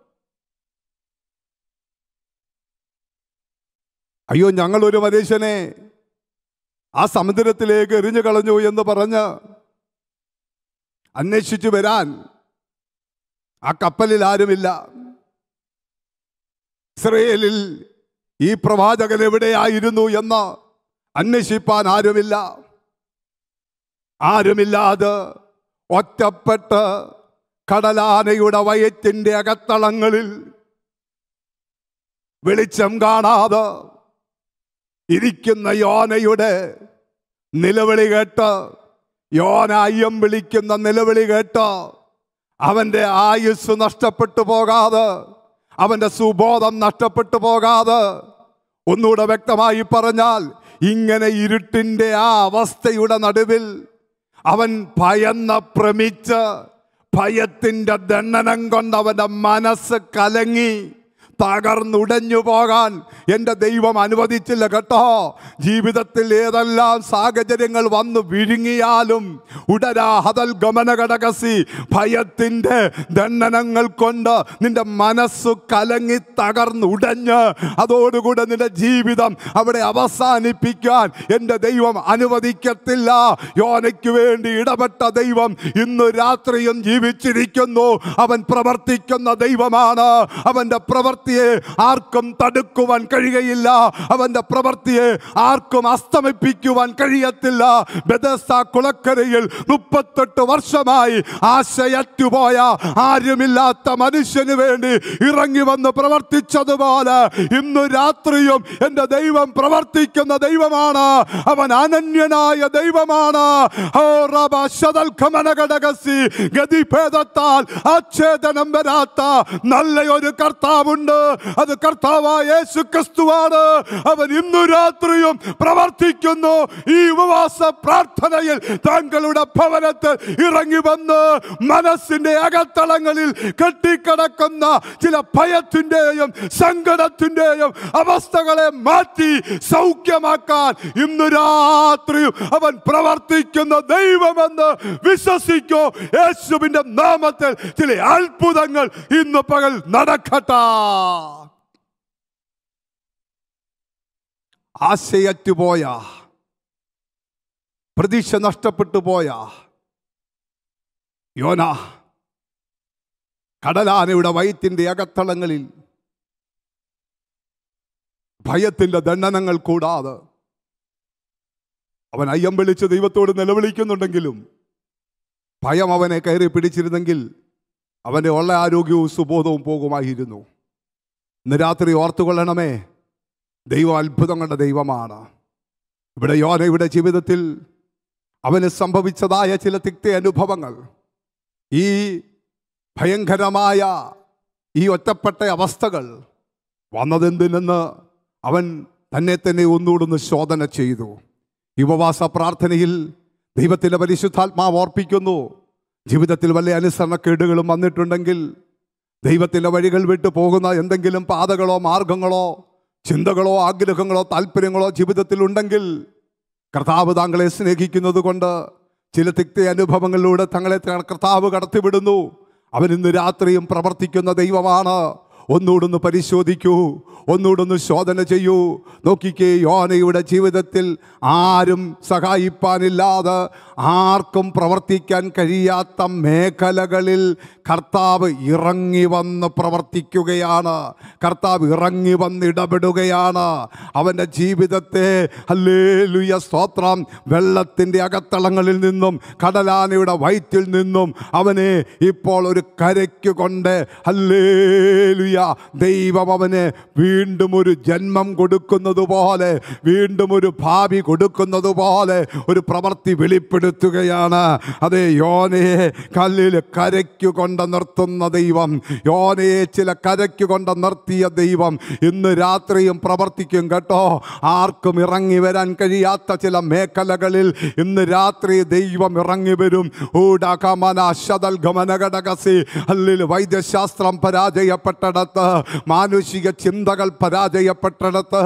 അയ്യോ ഞങ്ങൾ ഒരു മനുഷ്യനെ ആ സമുദ്രത്തിലേക്ക് എറിഞ്ഞു കളഞ്ഞു എന്ന് പറഞ്ഞ് അന്വേഷിച്ചു വരാൻ ആ കപ്പലിൽ ആരുമില്ല ഇസ്രയേലിൽ ഈ പ്രവാചകൻ എവിടെയായിരുന്നു എന്ന് അന്വേഷിപ്പാൻ ആരുമില്ല ആരുമില്ലാതെ ഒറ്റപ്പെട്ട് കടലാനയുടെ വയറ്റിൻ്റെ അകത്തളങ്ങളിൽ വെളിച്ചം കാണാതെ ഇരിക്കുന്ന യോനയുടെ നിലവിളി കേട്ട് യോന അയ്യം വിളിക്കുന്ന നിലവിളി കേട്ട് അവന്റെ ആയുസ് നഷ്ടപ്പെട്ടു പോകാതെ അവന്റെ സുബോധം നഷ്ടപ്പെട്ടു പോകാതെ ഒന്നുകൂടെ വ്യക്തമായി പറഞ്ഞാൽ ഇങ്ങനെ ഇരുട്ടിന്റെ ആ അവസ്ഥയുടെ നടുവിൽ അവൻ ഭയന്ന പ്രമിച്ച് ഭയത്തിന്റെ ദണ്ഡനം കൊണ്ട് അവന്റെ മനസ്സ് കലങ്ങി തകർന്നുടഞ്ഞു പോകാൻ എൻ്റെ ദൈവം അനുവദിച്ചില്ല കേട്ടോ ജീവിതത്തിൽ ഏതെല്ലാം സാഹചര്യങ്ങൾ വന്നു വിഴുങ്ങിയാലും ഉടരാ ഹതൽ ഗമനഘടകസി ഭയത്തിൻ്റെ ദണ്ഡനങ്ങൾ കൊണ്ട് നിന്റെ മനസ്സു കലങ്ങി തകർന്നുടഞ്ഞ് അതോടുകൂടെ നിന്റെ ജീവിതം അവിടെ അവസാനിപ്പിക്കാൻ എൻ്റെ ദൈവം അനുവദിക്കത്തില്ല യോനയ്ക്ക് വേണ്ടി ഇടപെട്ട ദൈവം ഇന്ന് രാത്രിയും ജീവിച്ചിരിക്കുന്നു അവൻ പ്രവർത്തിക്കുന്ന ദൈവമാണ് അവൻ്റെ പ്രവർത്തിയെ ആർക്കും തടുക്കുവാൻ കഴിയുകയില്ല അവൻ്റെ പ്രവർത്തിയെ ആർക്കും അസ്തമിപ്പിക്കുവാൻ കഴിയത്തില്ല ബെദസ്ത കുളക്കരയിൽ മുപ്പത്തെട്ട് വർഷമായി ആശയറ്റുപോയ ആരുമില്ലാത്ത മനുഷ്യന് വേണ്ടി ഇറങ്ങി വന്ന് പ്രവർത്തിച്ചതുപോലെ ഇന്ന് രാത്രിയും എൻ്റെ ദൈവം പ്രവർത്തിക്കുന്ന ദൈവമാണ് അവൻ അനന്യനായ ദൈവമാണ് ഓ റബ ശതൽ ഖമനഘടകസി ഗതിഭേദത്താൽ അച്ഛേദനം വരാത്ത നല്ല ഒരു കർത്താവുണ്ട് അത് കർത്താവായ യേശു ക്രിസ്തുവാണ് അവൻ ഇന്നു രാത്രിയും പ്രവർത്തിക്കുന്നു ഈ ഉപവാസ പ്രാർത്ഥനയിൽ താങ്കളുടെ ഭവനത്തിൽ ഇറങ്ങി വന്ന് മനസ്സിന്റെ അകത്തളങ്ങളിൽ കെട്ടിക്കിടക്കുന്ന ചില ഭയത്തിന്റെയും സങ്കടത്തിന്റെയും അവസ്ഥകളെ മാറ്റി സൗഖ്യമാക്കാൻ ഇന്നു രാത്രിയും അവൻ പ്രവർത്തിക്കുന്ന ദൈവമെന്ന് വിശ്വസിക്കോ യേശുവിന്റെ നാമത്തിൽ ചില അത്ഭുതങ്ങൾ ഇന്ന് പകൽ നടക്കട്ടെ ആശയറ്റുപോയ പ്രതീക്ഷ നഷ്ടപ്പെട്ടു പോയ യോന കടലാനയുടെ വയറ്റിന്റെ അകത്തളങ്ങളിൽ ഭയത്തിന്റെ ദണ്ഡനങ്ങൾ കൂടാതെ അവൻ അയ്യം വിളിച്ച് ദൈവത്തോട് നിലവിളിക്കുന്നുണ്ടെങ്കിലും ഭയം അവനെ കയറി പിടിച്ചിരുന്നെങ്കിൽ അവൻ്റെ ഉള്ള ആരോഗ്യവും സുബോധവും പോകുമായിരുന്നു ഇന്ന് രാത്രി ഓർത്തുകൊള്ളണമേ ദൈവം അത്ഭുതങ്ങളുടെ ദൈവമാണ് ഇവിടെ യോനയുടെ ജീവിതത്തിൽ അവന് സംഭവിച്ചതായ ചില തിക്ത അനുഭവങ്ങൾ ഈ ഭയങ്കരമായ ഈ ഒറ്റപ്പെട്ട അവസ്ഥകൾ വന്നതെന്തിനെന്ന് അവൻ തന്നെ തന്നെ ഒന്നുകൂടൊന്ന് ശോധന ചെയ്തു ഈ ഉപവാസ പ്രാർത്ഥനയിൽ ദൈവത്തിൻ്റെ പരിശുദ്ധാത്മാവ് ഓർപ്പിക്കുന്നു ജീവിതത്തിൽ വല്ല അനുസരണക്കേടുകളും വന്നിട്ടുണ്ടെങ്കിൽ ദൈവത്തിൻ്റെ വഴികൾ വിട്ടു പോകുന്ന എന്തെങ്കിലും പാതകളോ മാർഗങ്ങളോ ചിന്തകളോ ആഗ്രഹങ്ങളോ താല്പര്യങ്ങളോ ജീവിതത്തിൽ ഉണ്ടെങ്കിൽ കർത്താവ് താങ്കളെ സ്നേഹിക്കുന്നത് കൊണ്ട് ചില തിക്ത അനുഭവങ്ങളിലൂടെ തങ്ങളെ കർത്താവ് കടത്തിവിടുന്നു അവൻ ഇന്ന് രാത്രിയും പ്രവർത്തിക്കുന്ന ദൈവമാണ് ഒന്നുകൂടൊന്ന് പരിശോധിക്കൂ ഒന്നുകൂടൊന്ന് ശോധന ചെയ്യൂ നോക്കിക്കേ യോനയുടെ ജീവിതത്തിൽ ആരും സഹായിപ്പാനില്ലാതെ ആർക്കും പ്രവർത്തിക്കാൻ കഴിയാത്ത മേഖലകളിൽ കർത്താവ് ഇറങ്ങി വന്ന് പ്രവർത്തിക്കുകയാണ് കർത്താവ് ഇറങ്ങി വന്ന് ഇടപെടുകയാണ് അവൻ്റെ ജീവിതത്തെ ഹല്ലേലൂയ സ്തോത്രം വെള്ളത്തിൻ്റെ അകത്തളങ്ങളിൽ നിന്നും കടലാനയുടെ വയറ്റിൽ നിന്നും അവനെ ഇപ്പോൾ ഒരു കരയ്ക്ക് കൊണ്ട് ഹല്ലേലൂയ ദൈവം അവന് വീണ്ടും ഒരു ജന്മം കൊടുക്കുന്നത് പോലെ വീണ്ടും ഒരു ഭാവി കൊടുക്കുന്നത് പോലെ ഒരു പ്രവൃത്തി വെളിപ്പെടുത്തുകയാണ് അതെ യോനയെ കല്ലിൽ കരയ്ക്ക് കൊണ്ട് നിർത്തുന്ന ദൈവം യോനയെ ചില കരയ്ക്ക് കൊണ്ട് നിർത്തിയ ദൈവം ഇന്ന് രാത്രിയും പ്രവർത്തിക്കും കേട്ടോ ആർക്കും ഇറങ്ങി വരാൻ കഴിയാത്ത ചില മേഖലകളിൽ ഇന്ന് രാത്രി ദൈവം ഇറങ്ങി വരും ഊടകമന ശതൽ ഗമനഘടകസി അല്ലിൽ വൈദ്യശാസ്ത്രം പരാജയപ്പെട്ടിടത്ത് മാനുഷിക ചിന്തകൾ പരാജയപ്പെട്ടിടത്ത്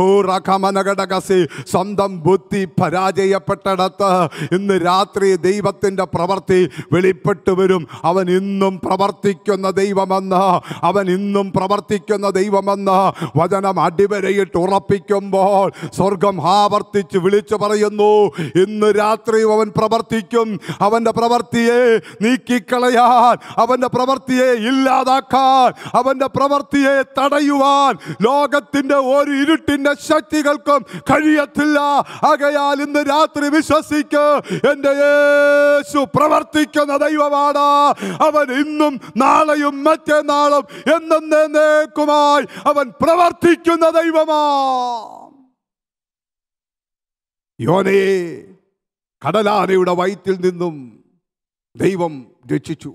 ഊറകമനഘടകസി സ്വന്തം ബുദ്ധി പരാജയപ്പെട്ടിടത്ത് ഇന്ന് രാത്രി ദൈവത്തിൻ്റെ പ്രവൃത്തി വെളിപ്പെട്ടു വരും അവൻ ഇന്നും പ്രവർത്തിക്കുന്ന ദൈവമെന്ന് അവൻ ഇന്നും പ്രവർത്തിക്കുന്ന ദൈവമെന്ന് വചനം അടിവരയിട്ട് ഉറപ്പിക്കുമ്പോൾ സ്വർഗം ആവർത്തിച്ച് വിളിച്ചു പറയുന്നു ഇന്ന് രാത്രി അവൻ പ്രവർത്തിക്കും അവന്റെ പ്രവൃത്തിയെ നീക്കിക്കളയാൻ അവന്റെ പ്രവൃത്തിയെ ഇല്ലാതാക്കാൻ അവന്റെ പ്രവൃത്തിയെ തടയുവാൻ ലോകത്തിന്റെ ഒരു ഇരുട്ടിന്റെ ശക്തികൾക്കും കഴിയത്തില്ല ആകയാൽ ഇന്ന് രാത്രി വിശ്വസിക്ക് എന്റെ യേശു പ്രവർത്തിക്കുന്ന ദൈവമാണ് അവൻ ഇന്നും നാളെയും മറ്റന്നാളും എന്നേക്കുമായി അവൻ പ്രവർത്തിക്കുന്ന ദൈവമാ യോനേ കടലാനയുടെ വയറ്റിൽ നിന്നും ദൈവം രക്ഷിച്ചു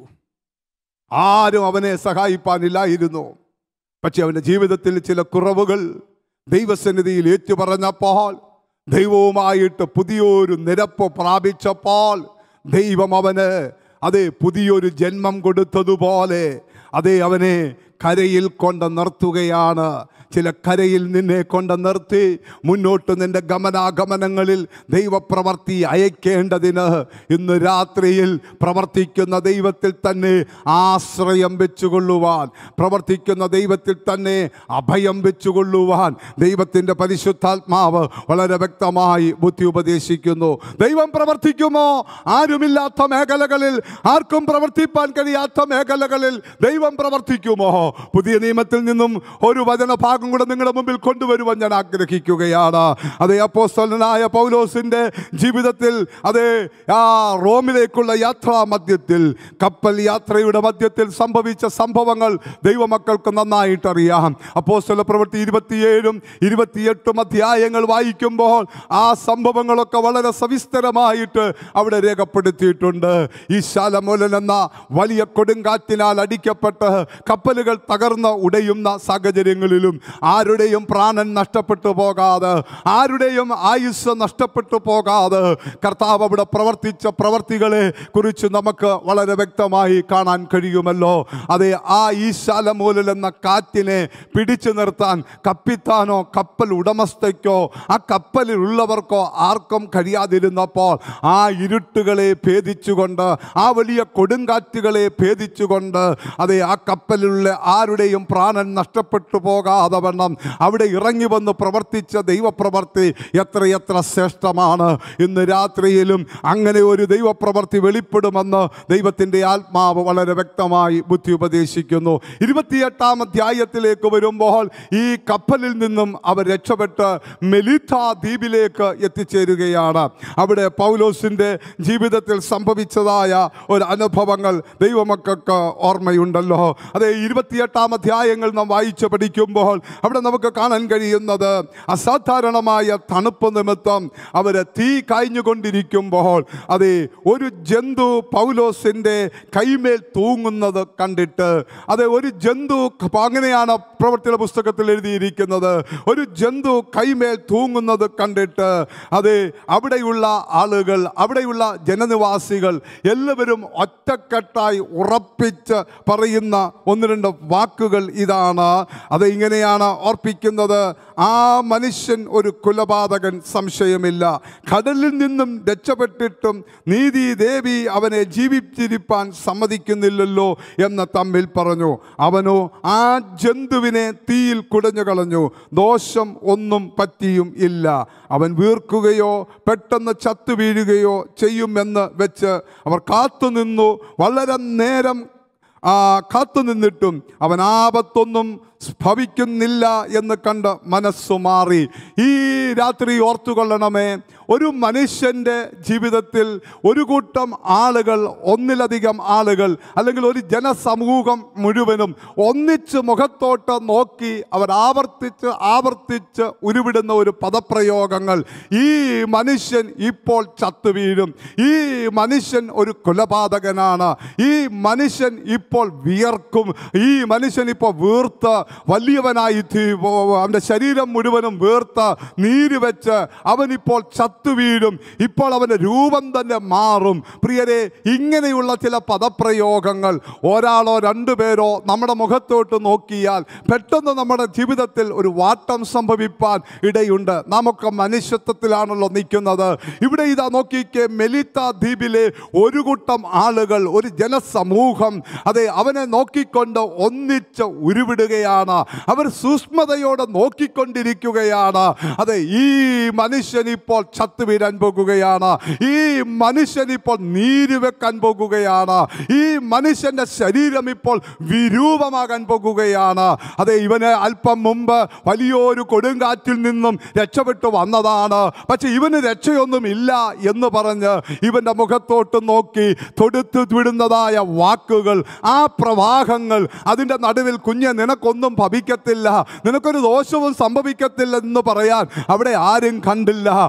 ആരും അവനെ സഹായിപ്പാനില്ലായിരുന്നു പക്ഷെ അവൻ്റെ ജീവിതത്തിൽ ചില കുറവുകൾ ദൈവസന്നിധിയിൽ ഏറ്റുപറഞ്ഞപ്പോൾ ദൈവവുമായിട്ട് പുതിയൊരു നിരപ്പ് പ്രാപിച്ചപ്പോൾ ദൈവം അവന് അതെ പുതിയൊരു ജന്മം കൊടുത്തതുപോലെ അതേ അവനെ കരയിൽ കൊണ്ട് നിർത്തുകയാണ് ചില കരയിൽ നിന്നെ കൊണ്ട് നിർത്തി മുന്നോട്ട് നിന്റെ ഗമനാഗമനങ്ങളിൽ ദൈവപ്രവർത്തി അയക്കേണ്ടതിന് ഇന്ന് രാത്രിയിൽ പ്രവർത്തിക്കുന്ന ദൈവത്തിൽ തന്നെ ആശ്രയം വെച്ചുകൊള്ളുവാൻ പ്രവർത്തിക്കുന്ന ദൈവത്തിൽ തന്നെ അഭയം വെച്ചുകൊള്ളുവാൻ ദൈവത്തിൻ്റെ പരിശുദ്ധാത്മാവ് വളരെ വ്യക്തമായി ബുദ്ധി ഉപദേശിക്കുന്നു ദൈവം പ്രവർത്തിക്കുമോ ആരുമില്ലാത്ത മേഖലകളിൽ ആർക്കും പ്രവർത്തിപ്പാൻ കഴിയാത്ത മേഖലകളിൽ ദൈവം പ്രവർത്തിക്കുമോ പുതിയ നിയമത്തിൽ നിന്നും ഒരു വചന ഭാഗം കൂടെ നിങ്ങളുടെ മുമ്പിൽ കൊണ്ടുവരുവാൻ ഞാൻ ആഗ്രഹിക്കുകയാണ് അതേ അപ്പോസ്തലനായ പൗലോസിന്റെ ജീവിതത്തിൽ അതേ ആ റോമിലേക്കുള്ള യാത്രാ മധ്യത്തിൽ കപ്പൽ യാത്രയുടെ മധ്യത്തിൽ സംഭവിച്ച സംഭവങ്ങൾ ദൈവമക്കൾക്ക് നന്നായിട്ട് അറിയാം അപ്പോസ്തല പ്രവൃത്തി ഇരുപത്തിയേഴും ഇരുപത്തിയെട്ടും അധ്യായങ്ങൾ വായിക്കുമ്പോൾ ആ സംഭവങ്ങളൊക്കെ വളരെ സവിസ്തരമായിട്ട് അവിടെ രേഖപ്പെടുത്തിയിട്ടുണ്ട് ഈ ശാലമൂലൻ എന്ന വലിയ കൊടുങ്കാറ്റിനാൽ അടിക്കപ്പെട്ട് കപ്പലുകൾ തകർന്ന് ഉടയുന്ന സാഹചര്യങ്ങളിലും ആരുടെയും പ്രാണൻ നഷ്ടപ്പെട്ടു പോകാതെ ആരുടെയും ആയുസ് നഷ്ടപ്പെട്ടു പോകാതെ കർത്താവ് അവിടെ പ്രവർത്തിച്ച പ്രവർത്തികളെ കുറിച്ച് നമുക്ക് വളരെ വ്യക്തമായി കാണാൻ കഴിയുമല്ലോ അതെ ആ ഈ ശാലമൂലൽ എന്ന കാറ്റിനെ പിടിച്ചു നിർത്താൻ കപ്പിത്താനോ കപ്പൽ ഉടമസ്ഥയ്ക്കോ ആ കപ്പലിൽ ഉള്ളവർക്കോ ആർക്കും കഴിയാതിരുന്നപ്പോൾ ആ ഇരുട്ടുകളെ ഭേദിച്ചുകൊണ്ട് ആ വലിയ കൊടുങ്കാറ്റുകളെ ഭേദിച്ചുകൊണ്ട് അതെ ആ കപ്പലിലുള്ള ആരുടെയും പ്രാണൻ നഷ്ടപ്പെട്ടു പോകാതെ വണ്ണം അവിടെ ഇറങ്ങി വന്ന് പ്രവർത്തിച്ച ദൈവപ്രവർത്തി എത്രയെത്ര ശ്രേഷ്ഠമാണ് ഇന്ന് രാത്രിയിലും അങ്ങനെ ഒരു ദൈവപ്രവർത്തി വെളിപ്പെടുമെന്ന് ദൈവത്തിൻ്റെ ആത്മാവ് വളരെ വ്യക്തമായി ബുദ്ധി ഉപദേശിക്കുന്നു ഇരുപത്തിയെട്ടാം അധ്യായത്തിലേക്ക് വരുമ്പോൾ ഈ കപ്പലിൽ നിന്നും അവർ രക്ഷപ്പെട്ട് മെലിഥ ദ്വീപിലേക്ക് എത്തിച്ചേരുകയാണ് അവിടെ പൗലോസിൻ്റെ ജീവിതത്തിൽ സംഭവിച്ചതായ ഒരു അനുഭവങ്ങൾ ദൈവമക്കൾക്ക് ഓർമ്മയുണ്ടല്ലോ അതെ ഇരുപത്തിയെട്ടാം അധ്യായങ്ങൾ നാം വായിച്ച് പഠിക്കുമ്പോൾ അവിടെ നമുക്ക് കാണാൻ കഴിയുന്നത് അസാധാരണമായ തണുപ്പ് നിമിത്തം അവർ തീ കായ്ഞ്ഞുകൊണ്ടിരിക്കുമ്പോൾ അതെ ഒരു ജന്തു പൗലോസിൻ്റെ കൈമേൽ തൂങ്ങുന്നത് കണ്ടിട്ട് അതെ ഒരു ജന്തു അങ്ങനെയാണ് പ്രവർത്തിയുടെ പുസ്തകത്തിൽ എഴുതിയിരിക്കുന്നത് ഒരു ജന്തു കൈമേൽ തൂങ്ങുന്നത് കണ്ടിട്ട് അതെ അവിടെയുള്ള ആളുകൾ അവിടെയുള്ള ജനനിവാസികൾ എല്ലാവരും ഒറ്റക്കെട്ടായി ഉറപ്പിച്ച് പറയുന്ന ഒന്ന് രണ്ട് വാക്കുകൾ ഇതാണ് അത് ഇങ്ങനെയാണ് ഓർപ്പിക്കുന്നത് ആ മനുഷ്യൻ ഒരു കുലപാതകൻ സംശയമില്ല കടലിൽ നിന്നും രക്ഷപ്പെട്ടിട്ടും നീതി ദേവി അവനെ ജീവിച്ചിരിപ്പാൻ സമ്മതിക്കുന്നില്ലല്ലോ എന്ന് തമ്മിൽ പറഞ്ഞു അവനോ ആ ജന്തുവിനെ തീയിൽ കുടഞ്ഞു കളഞ്ഞു ദോഷം ഒന്നും പറ്റിയും ഇല്ല അവൻ വീർക്കുകയോ പെട്ടെന്ന് ചത്തു വീഴുകയോ ചെയ്യുമെന്ന് വെച്ച് അവർ കാത്തുനിന്നു വളരെ നേരം ആ കാത്തു നിന്നിട്ടും അവൻ ആപത്തൊന്നും ഭവിക്കുന്നില്ല എന്ന് കണ്ട് മനസ്സു മാറി ഈ രാത്രി ഓർത്തുകൊള്ളണമേ ഒരു മനുഷ്യൻ്റെ ജീവിതത്തിൽ ഒരു കൂട്ടം ആളുകൾ ഒന്നിലധികം ആളുകൾ അല്ലെങ്കിൽ ഒരു ജനസമൂഹം മുഴുവനും ഒന്നിച്ച് മുഖത്തോട്ട് നോക്കി അവർ ആവർത്തിച്ച് ആവർത്തിച്ച് ഉരുവിടുന്ന ഒരു പദപ്രയോഗങ്ങൾ ഈ മനുഷ്യൻ ഇപ്പോൾ ചത്തു വീഴും ഈ മനുഷ്യൻ ഒരു കൊലപാതകനാണ് ഈ മനുഷ്യൻ ഇപ്പോൾ വിയർക്കും ഈ മനുഷ്യൻ ഇപ്പോൾ വീർത്ത് വലിയവനായി തീ- അവൻ്റെ ശരീരം മുഴുവനും വീർത്ത് നീര് വെച്ച് അവനിപ്പോൾ ചത്തു വീഴും ഇപ്പോൾ അവൻ്റെ രൂപം തന്നെ മാറും പ്രിയരെ ഇങ്ങനെയുള്ള ചില പദപ്രയോഗങ്ങൾ ഒരാളോ രണ്ടുപേരോ നമ്മുടെ മുഖത്തോട്ട് നോക്കിയാൽ പെട്ടെന്ന് നമ്മുടെ ജീവിതത്തിൽ ഒരു വാട്ടം സംഭവിപ്പാൻ ഇടയുണ്ട് നമുക്ക് മനുഷ്യത്വത്തിലാണല്ലോ നിൽക്കുന്നത് ഇവിടെ ഇതാ നോക്കിക്കേ മെലിത്ത ദ്വീപിലെ ഒരു കൂട്ടം ആളുകൾ ഒരു ജനസമൂഹം അതെ അവനെ നോക്കിക്കൊണ്ട് ഒന്നിച്ച് ഉരുവിടുകയാണ് അവർ സൂക്ഷ്മതയോടെ നോക്കിക്കൊണ്ടിരിക്കുകയാണ് അതെ ഈ മനുഷ്യൻ ഇപ്പോൾ ചത്തു വീഴാൻ പോകുകയാണ് ഈ മനുഷ്യൻ ഇപ്പോൾ നീര് വെക്കാൻ പോകുകയാണ് ഈ മനുഷ്യന്റെ ശരീരം ഇപ്പോൾ വിരൂപമാകാൻ പോകുകയാണ് അതെ ഇവന് അല്പം മുമ്പ് വലിയൊരു കൊടുങ്കാറ്റിൽ നിന്നും രക്ഷപ്പെട്ടു വന്നതാണ് പക്ഷെ ഇവന് രക്ഷയൊന്നും ഇല്ല എന്ന് പറഞ്ഞ് ഇവന്റെ മുഖത്തോട്ട് നോക്കി തൊടുത്തു വിടുന്നതായ വാക്കുകൾ ആ പ്രവാഹങ്ങൾ അതിൻ്റെ നടുവിൽ കുഞ്ഞ് നിനക്കൊന്നും ഭവിക്കത്തില്ല നിനക്കൊരു ദോഷവും സംഭവിക്കത്തില്ല എന്ന് പറയാൻ അവിടെ ആരും കണ്ടില്ല അവിടെ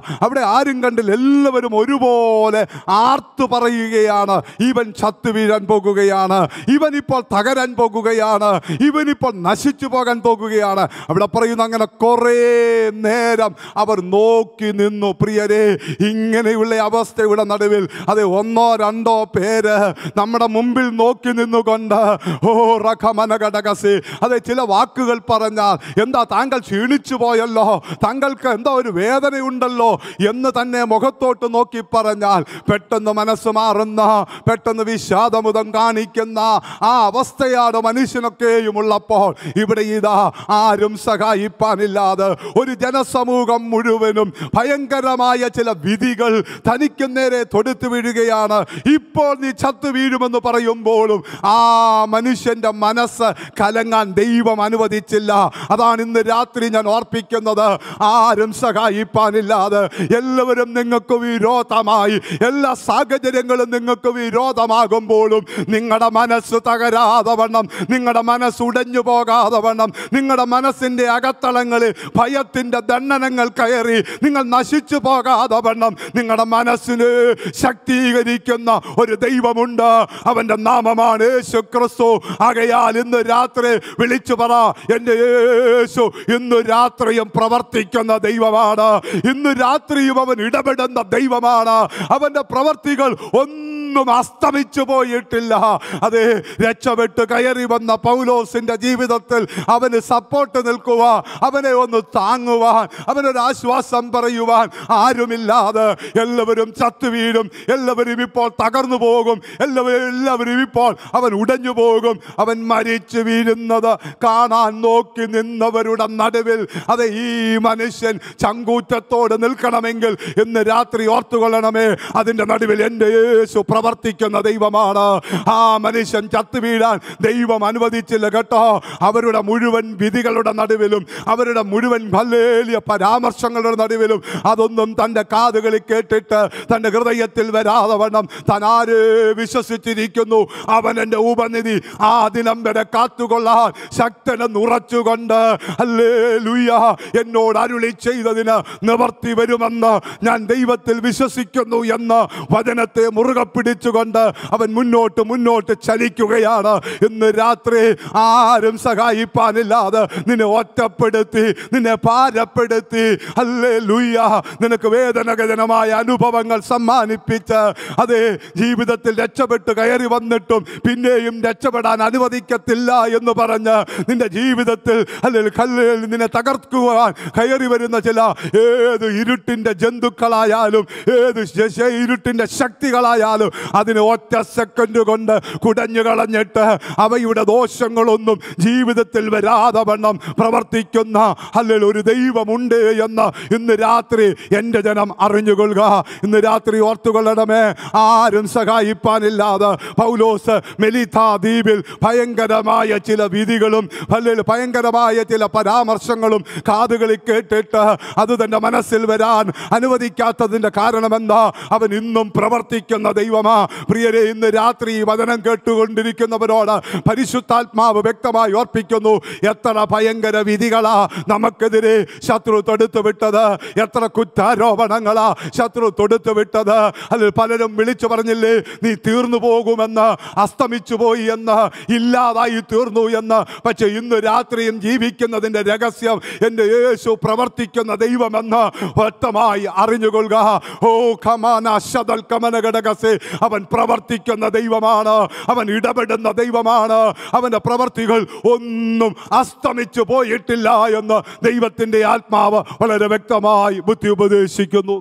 ആരും കണ്ടില്ല എല്ലാവരും ഒരുപോലെ ആർത്തു പറയുകയാണ് ഇവൻ ചത്തു വീഴാൻ പോകുകയാണ് ഇവൻ ഇപ്പോൾ തകരാൻ പോകുകയാണ് ഇവൻ ഇപ്പോൾ നശിച്ചു പോകാൻ പോകുകയാണ് അവിടെ പറയുന്നു അങ്ങനെ കുറേ നേരം അവർ നോക്കി നിന്നു പ്രിയരെ ഇങ്ങനെയുള്ള അവസ്ഥയുടെ നടുവിൽ അത് ഒന്നോ രണ്ടോ പേര് നമ്മുടെ മുമ്പിൽ നോക്കി നിന്നുകൊണ്ട് ഓ റഖമനഘടകസി അതെ ചില വാക്കുകൾ പറഞ്ഞാൽ എന്താ താങ്കൾ ക്ഷീണിച്ചു പോയല്ലോ താങ്കൾക്ക് എന്താ ഒരു വേദനയുണ്ടല്ലോ എന്ന് തന്നെ മുഖത്തോട്ട് നോക്കി പറഞ്ഞാൽ പെട്ടെന്ന് മനസ്സ് മാറുന്ന പെട്ടെന്ന് വിഷാദമുഖം കാണിക്കുന്ന ആ അവസ്ഥയാണ് മനുഷ്യനൊക്കെയും ഉള്ളപ്പോൾ ഇവിടെ ഇതാ ആരും സഹായിപ്പാനില്ലാതെ ഒരു ജനസമൂഹം മുഴുവനും ഭയങ്കരമായ ചില വിധികൾ തനിക്ക് നേരെ തൊടുത്തു വീഴുകയാണ് ഇപ്പോൾ നീ ചത്തു വീഴുമെന്ന് പറയുമ്പോഴും ആ മനുഷ്യന്റെ മനസ്സ് കലങ്ങാൻ ദൈവം അനുവദിച്ചില്ല അതാണ് ഇന്ന് രാത്രി ഞാൻ ഓർപ്പിക്കുന്നത് ആരും സഹായിപ്പാനില്ലാതെ എല്ലാവരും നിങ്ങൾക്ക് വിരോധമായി എല്ലാ സാഹചര്യങ്ങളും നിങ്ങൾക്ക് വിരോധമാകുമ്പോഴും നിങ്ങളുടെ മനസ്സ് തകരാതെ വണ്ണം നിങ്ങളുടെ മനസ്സ് ഉടഞ്ഞു പോകാതെ വണ്ണം നിങ്ങളുടെ മനസ്സിന്റെ അകത്തളങ്ങളിൽ ഭയത്തിന്റെ ദണ്ഡനങ്ങൾ കയറി നിങ്ങൾ നശിച്ചു പോകാതെ വണ്ണം നിങ്ങളുടെ മനസ്സിന് ശക്തീകരിക്കുന്ന ഒരു ദൈവമുണ്ട് അവന്റെ നാമമാണ് യേശു ക്രിസ്തു ആകയാൽ ഇന്ന് രാത്രി വിളിച്ചു പറ എൻ്റെ യേശു ഇന്ന് രാത്രിയും പ്രവർത്തിക്കുന്ന ദൈവമാണ് ഇന്ന് രാത്രിയും അവൻ ഇടപെടുന്ന ദൈവമാണ് അവന്റെ പ്രവർത്തികൾ ഒന്നും അസ്തമിച്ചു പോയിട്ടില്ല അതെ രക്ഷപ്പെട്ട് കയറി വന്ന പൗലോസിന്റെ ജീവിതത്തിൽ അവന് സപ്പോർട്ട് നിൽക്കുക അവനെ ഒന്ന് താങ്ങുവാൻ അവനൊരു ആശ്വാസം പറയുവാൻ ആരുമില്ലാതെ എല്ലാവരും ചത്തു വീഴും എല്ലാവരും ഇപ്പോൾ തകർന്നു പോകും എല്ലാവരും എല്ലാവരും ഇപ്പോൾ അവൻ ഉടഞ്ഞു പോകും അവൻ മരിച്ചു വീഴുന്നത് കാണാൻ നോക്കി നിന്നവരുടെ നടുവിൽ അതെ ഈ മനുഷ്യൻ ചങ്കൂറ്റത്തോട് നിൽക്കണമെങ്കിൽ ഇന്ന് രാത്രി ഓർത്തുകൊള്ളണമേ അതിന്റെ നടുവിൽ എൻ്റെ യേശു പ്രവർത്തിക്കുന്ന ദൈവമാണ് ആ മനുഷ്യൻ ചത്തു വീഴാൻ ദൈവം അനുവദിച്ചില്ല കേട്ടോ അവരുടെ മുഴുവൻ വിധികളുടെ നടുവിലും അവരുടെ മുഴുവൻ വലിയ പരാമർശങ്ങളുടെ നടുവിലും അതൊന്നും തൻ്റെ കാതുകളിൽ കേട്ടിട്ട് തൻ്റെ ഹൃദയത്തിൽ വരാതെ വണ്ണം താൻ ആര് വിശ്വസിച്ചിരിക്കുന്നു അവൻ എൻ്റെ ഉപനിധി ആ ദിനം വരെ കാത്തുകൊള്ളാൻ ശക്തനെന്ന് ഉറച്ചുകൊണ്ട് അല്ലേ ലുയ്യ എന്നോട് അരുളി ചെയ്തതിന് നിവർത്തി വരുമെന്ന് ഞാൻ ദൈവത്തിൽ വിശ്വസിക്കുന്നു എന്ന് വചനത്തെ മുറുകെ പിടിച്ചുകൊണ്ട് അവൻ മുന്നോട്ട് മുന്നോട്ട് ചലിക്കുകയാണ് ഇന്ന് രാത്രി ആരും സഹായിപ്പാനില്ലാതെ നിന്നെ ഒറ്റപ്പെടുത്തി നിന്നെ ഭാരപ്പെടുത്തി അല്ലേ ലുയ്യ നിനക്ക് വേദനകജനമായ അനുഭവങ്ങൾ സമ്മാനിപ്പിച്ച് അതെ ജീവിതത്തിൽ രക്ഷപ്പെട്ട് കയറി വന്നിട്ടും പിന്നെയും രക്ഷപ്പെടാൻ അനുവദിക്കത്തില്ല എന്ന് പറഞ്ഞ് നിന്റെ ജീവിതത്തിൽ അല്ലെങ്കിൽ കല്ലിൽ നിന്നെ തകർക്കുവാൻ കയറി വരുന്ന ചില ഏത് ഇരുട്ടിന്റെ ജന്തുക്കളായാലും ഏത് ശ- ശ- ഇരുട്ടിന്റെ ശക്തികളായാലും അതിന് ഒറ്റ സെക്കൻഡ് കൊണ്ട് കുടഞ്ഞു കളഞ്ഞിട്ട് അവയുടെ ദോഷങ്ങളൊന്നും ജീവിതത്തിൽ വരാതെ വണ്ണം പ്രവർത്തിക്കുന്ന അല്ലെങ്കിൽ ഒരു ദൈവമുണ്ട് എന്ന് ഇന്ന് രാത്രി എൻ്റെ ജനം അറിഞ്ഞുകൊള്ളുക ഇന്ന് രാത്രി ഓർത്തുകൊള്ളണമേ ആരും സഹായിപ്പാനില്ലാതെ പൗലോസ് മെലിഥ ദ്വീപിൽ ഭയങ്കരമായ ചില വിധികളും അല്ലെങ്കിൽ ഭയങ്കരമായ ചില പരാമർശങ്ങളും കാതുകളിൽ കേട്ടിട്ട് അത് തന്റെ മനസ്സിൽ വരാൻ അനുവദിക്കാത്തതിന്റെ കാരണമെന്താ അവൻ ഇന്നും പ്രവർത്തിക്കുന്ന ദൈവമാ പ്രിയരെ ഇന്ന് രാത്രി ഈ വചനം കേട്ടുകൊണ്ടിരിക്കുന്നവരോട് പരിശുദ്ധാത്മാവ് വ്യക്തമായി ഓർപ്പിക്കുന്നു എത്ര ഭയങ്കര വിധികളാ നമുക്കെതിരെ ശത്രു തൊടുത്തു വിട്ടത് എത്ര കുറ്റാരോപണങ്ങളാ ശത്രു തൊടുത്തു വിട്ടത് അതിൽ പലരും വിളിച്ചു പറഞ്ഞില്ലേ നീ തീർന്നു പോകുമെന്ന് അസ്തമിച്ചു പോയി എന്ന് ഇല്ലാതായി തീർന്നു എന്ന് പക്ഷെ ഇന്ന് രാത്രിയും ജീവിക്കുന്നതിന്റെ രഹസ്യം എൻ്റെ യേശു പ്രവർത്തിക്കുന്ന ദൈവമെന്ന് വ്യക്തമായി അറിഞ്ഞുകൊള്ളുക ഓ കമാന ശതൽ കമന ഘടകസെ അവൻ പ്രവർത്തിക്കുന്ന ദൈവമാണ് അവൻ ഇടപെടുന്ന ദൈവമാണ് അവന്റെ പ്രവർത്തികൾ ഒന്നും അസ്തമിച്ചു പോയിട്ടില്ല എന്ന് ദൈവത്തിന്റെ ആത്മാവ് വളരെ വ്യക്തമായി ബുദ്ധി ഉപദേശിക്കുന്നു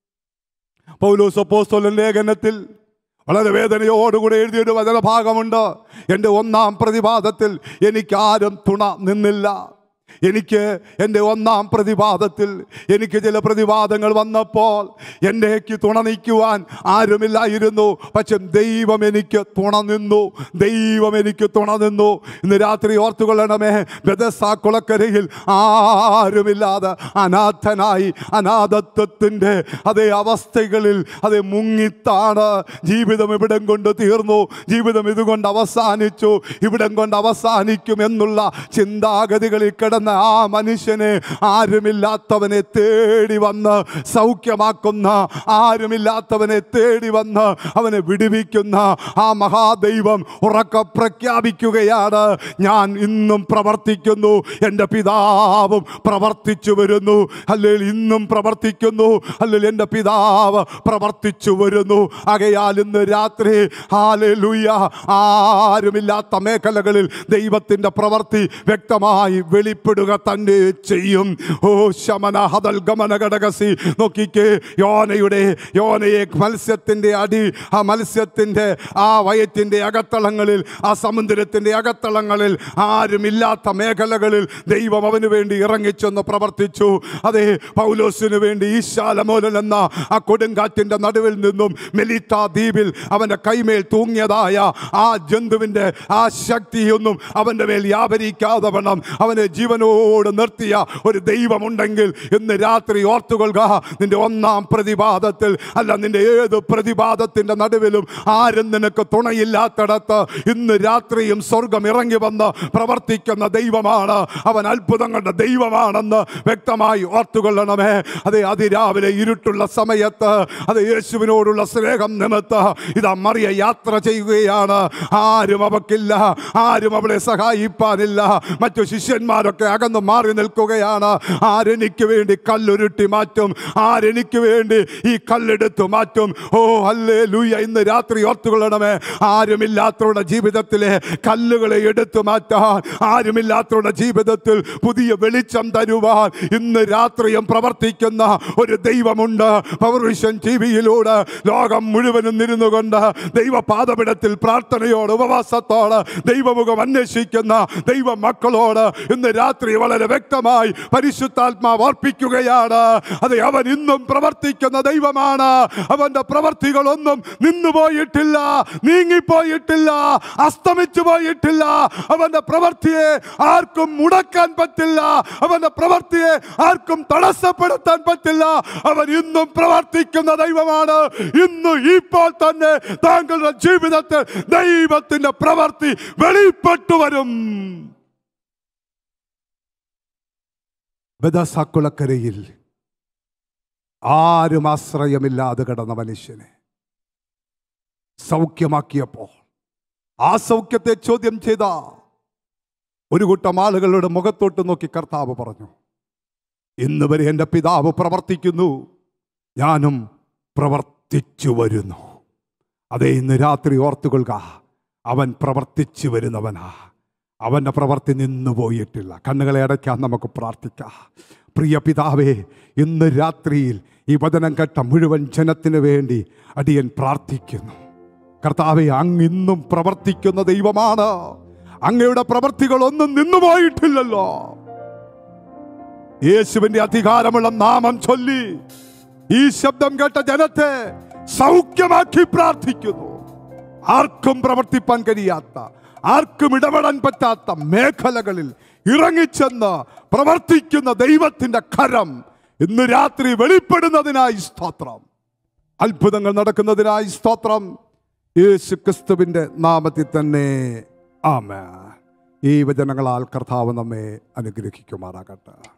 പൗലോസ് അപ്പോസ്തലൻ ലേഖനത്തിൽ വളരെ വേദനയോടുകൂടി എഴുതിയൊരു വചനഭാഗമുണ്ട് എൻ്റെ ഒന്നാം പ്രതിപാദത്തിൽ എനിക്കാരും തുണ നിന്നില്ല എനിക്ക് എൻ്റെ ഒന്നാം പ്രതിവാദത്തിൽ എനിക്ക് ചില പ്രതിവാദങ്ങൾ വന്നപ്പോൾ എന്നേക്ക് തുണ നീക്കുവാൻ ആരുമില്ലായിരുന്നു പക്ഷെ ദൈവം എനിക്ക് തുണ നിന്നു ദൈവം എനിക്ക് തുണ നിന്നു ഇന്ന് രാത്രി ഓർത്തുകൊള്ളണമേ ബെദസ്സാ കുളക്കരയിൽ ആരുമില്ലാതെ അനാഥനായി അനാഥത്വത്തിൻ്റെ അതേ അവസ്ഥകളിൽ അതേ മുങ്ങിത്താണ് ജീവിതം ഇവിടം കൊണ്ട് തീർന്നു ജീവിതം ഇതുകൊണ്ട് അവസാനിച്ചു ഇവിടം കൊണ്ട് അവസാനിക്കും എന്നുള്ള ചിന്താഗതികളിൽ കിടന്ന് കിടന്ന ആ മനുഷ്യനെ ആരുമില്ലാത്തവനെ തേടി വന്ന് സൗഖ്യമാക്കുന്ന ആരുമില്ലാത്തവനെ തേടി വന്ന് അവനെ വിടുവിക്കുന്ന ആ മഹാദൈവം ഉറക്ക പ്രഖ്യാപിക്കുകയാണ് ഞാൻ ഇന്നും പ്രവർത്തിക്കുന്നു എൻ്റെ പിതാവും പ്രവർത്തിച്ചു വരുന്നു അല്ലെങ്കിൽ ഇന്നും പ്രവർത്തിക്കുന്നു അല്ലെങ്കിൽ എൻ്റെ പിതാവ് പ്രവർത്തിച്ചു വരുന്നു ആകയാൽ ഇന്ന് രാത്രി ഹാലലുയ ആരുമില്ലാത്ത മേഖലകളിൽ ദൈവത്തിൻ്റെ പ്രവൃത്തി വ്യക്തമായി വെളിപ്പെടുക തന്നെ ചെയ്യും ഓ ശമന ഹതൽ ഗമന ഘടകസി നോക്കിക്കേ യോനയുടെ യോനയെ മത്സ്യത്തിൻ്റെ അടി ആ മത്സ്യത്തിൻ്റെ ആ വയറ്റിൻ്റെ അകത്തളങ്ങളിൽ ആ സമുദ്രത്തിൻ്റെ അകത്തളങ്ങളിൽ ആരുമില്ലാത്ത മേഖലകളിൽ ദൈവം അവന് വേണ്ടി ഇറങ്ങിച്ചെന്ന് പ്രവർത്തിച്ചു അതെ പൗലോസിന് വേണ്ടി ഈശാലമോലൻ എന്ന ആ കൊടുങ്കാറ്റിൻ്റെ നടുവിൽ നിന്നും മെലിത്ത ദ്വീപിൽ അവൻ്റെ കൈമേൽ തൂങ്ങിയതായ ആ ജന്തുവിൻ്റെ ആ ശക്തിയൊന്നും അവൻ്റെ മേൽ വ്യാപരിക്കാതെ വേണം അവനെ ജീവനോട് നിർത്തിയ ഒരു ദൈവമുണ്ടെങ്കിൽ ഇന്ന് രാത്രി ഓർത്തുകൊള്ളുക നിന്റെ ഒന്നാം പ്രതിപാദത്തിൽ അല്ല നിന്റെ ഏത് പ്രതിപാദത്തിൻ്റെ നടുവിലും ആരും നിനക്ക് തുണയില്ലാത്തിടത്ത് ഇന്ന് രാത്രിയും സ്വർഗം ഇറങ്ങി വന്ന് പ്രവർത്തിക്കുന്ന ദൈവമാണ് അവൻ അത്ഭുതങ്ങളുടെ ദൈവമാണെന്ന് വ്യക്തമായി ഓർത്തുകൊള്ളണമേ അതെ അതിരാവിലെ ഇരുട്ടുള്ള സമയത്ത് അത് യേശുവിനോടുള്ള സ്നേഹം നിമിത്ത ഇതാ മറിയ യാത്ര ചെയ്യുകയാണ് ആരും അവക്കില്ല ആരും അവളെ സഹായിപ്പാനില്ല മറ്റു ശിഷ്യന്മാരൊക്കെ അകന്നു മാറി നിൽക്കുകയാണ് ആരെനിക്ക് വേണ്ടി കല്ലുരുട്ടി മാറ്റും ആരെനിക്ക് വേണ്ടി ഈ കല്ലെടുത്തു മാറ്റും ഓ അല്ലേ ലൂയ ഇന്ന് രാത്രി ഓർത്തുകൊള്ളണമേ ആരുമില്ലാത്തവരുടെ ജീവിതത്തിലെ കല്ലുകളെ എടുത്തു മാറ്റാൻ ആരുമില്ലാത്തവരുടെ ജീവിതത്തിൽ പുതിയ വെളിച്ചം തരുവാൻ ഇന്ന് രാത്രിയും പ്രവർത്തിക്കുന്ന ഒരു ദൈവമുണ്ട് പൗർവിഷൻ ടി വിയിലൂടെ ലോകം മുഴുവനും ഇരുന്നുകൊണ്ട് ദൈവപാദപിടത്തിൽ പ്രാർത്ഥനയോട് ഉപവാസത്തോട് ദൈവമുഖം അന്വേഷിക്കുന്ന ദൈവ മക്കളോട് ഇന്ന് രാത്രി വളരെ വ്യക്തമായി പരിശുദ്ധാത്മാവ് ഓർപ്പിക്കുകയാണ് അത് അവൻ ഇന്നും പ്രവർത്തിക്കുന്ന ദൈവമാണ് അവന്റെ പ്രവർത്തികളൊന്നും നിന്നുപോയിട്ടില്ല നീങ്ങിപ്പോയിട്ടില്ല അസ്തമിച്ചു പോയിട്ടില്ല അവന്റെ പ്രവൃത്തിയെ ആർക്കും മുടക്കാൻ പറ്റില്ല അവന്റെ പ്രവൃത്തിയെ ആർക്കും തടസ്സപ്പെടുത്താൻ പറ്റില്ല അവൻ ഇന്നും പ്രവർത്തിക്കുന്ന ദൈവമാണ് ഇന്ന് ഇപ്പോൾ തന്നെ താങ്കളുടെ ജീവിതത്തിൽ ദൈവത്തിന്റെ പ്രവൃത്തി വെളിപ്പെട്ടു വരും ബദസാക്കുളക്കരയിൽ ആരും ആശ്രയമില്ലാതെ കിടന്ന മനുഷ്യനെ സൗഖ്യമാക്കിയപ്പോൾ ആ സൗഖ്യത്തെ ചോദ്യം ചെയ്ത ഒരു കൂട്ടം ആളുകളുടെ മുഖത്തോട്ട് നോക്കി കർത്താവ് പറഞ്ഞു ഇന്ന് വരെ എൻ്റെ പിതാവ് പ്രവർത്തിക്കുന്നു ഞാനും പ്രവർത്തിച്ചു വരുന്നു അതേ ഇന്ന് രാത്രി ഓർത്തുകൊള്ളുക അവൻ പ്രവർത്തിച്ചു വരുന്നവനാ അവൻ്റെ പ്രവർത്തി നിന്നു പോയിട്ടില്ല കണ്ണുകളെ അടയ്ക്കാൻ നമുക്ക് പ്രാർത്ഥിക്കാം പ്രിയ പിതാവേ ഇന്ന് രാത്രിയിൽ ഈ വചനം കേട്ട മുഴുവൻ ജനത്തിന് വേണ്ടി അടിയൻ പ്രാർത്ഥിക്കുന്നു കർത്താവെ അങ്ങ് ഇന്നും പ്രവർത്തിക്കുന്ന ദൈവമാണ് അങ്ങയുടെ പ്രവർത്തികളൊന്നും നിന്നുപോയിട്ടില്ലല്ലോ യേശുവിന്റെ അധികാരമുള്ള നാമം ചൊല്ലി ഈ ശബ്ദം കേട്ട ജനത്തെ സൗഖ്യമാക്കി പ്രാർത്ഥിക്കുന്നു ആർക്കും പ്രവർത്തിപ്പാൻ കഴിയാത്ത ആർക്കും ഇടപെടാൻ പറ്റാത്ത മേഖലകളിൽ ഇറങ്ങിച്ചെന്ന് പ്രവർത്തിക്കുന്ന ദൈവത്തിന്റെ കരം ഇന്ന് രാത്രി വെളിപ്പെടുന്നതിനായി സ്തോത്രം അത്ഭുതങ്ങൾ നടക്കുന്നതിനായി സ്തോത്രം യേശു ക്രിസ്തുവിന്റെ നാമത്തിൽ തന്നെ ആമ ഈ വചനങ്ങളാൽ കർത്താവ് നമ്മെ അനുഗ്രഹിക്കുമാറാകട്ടെ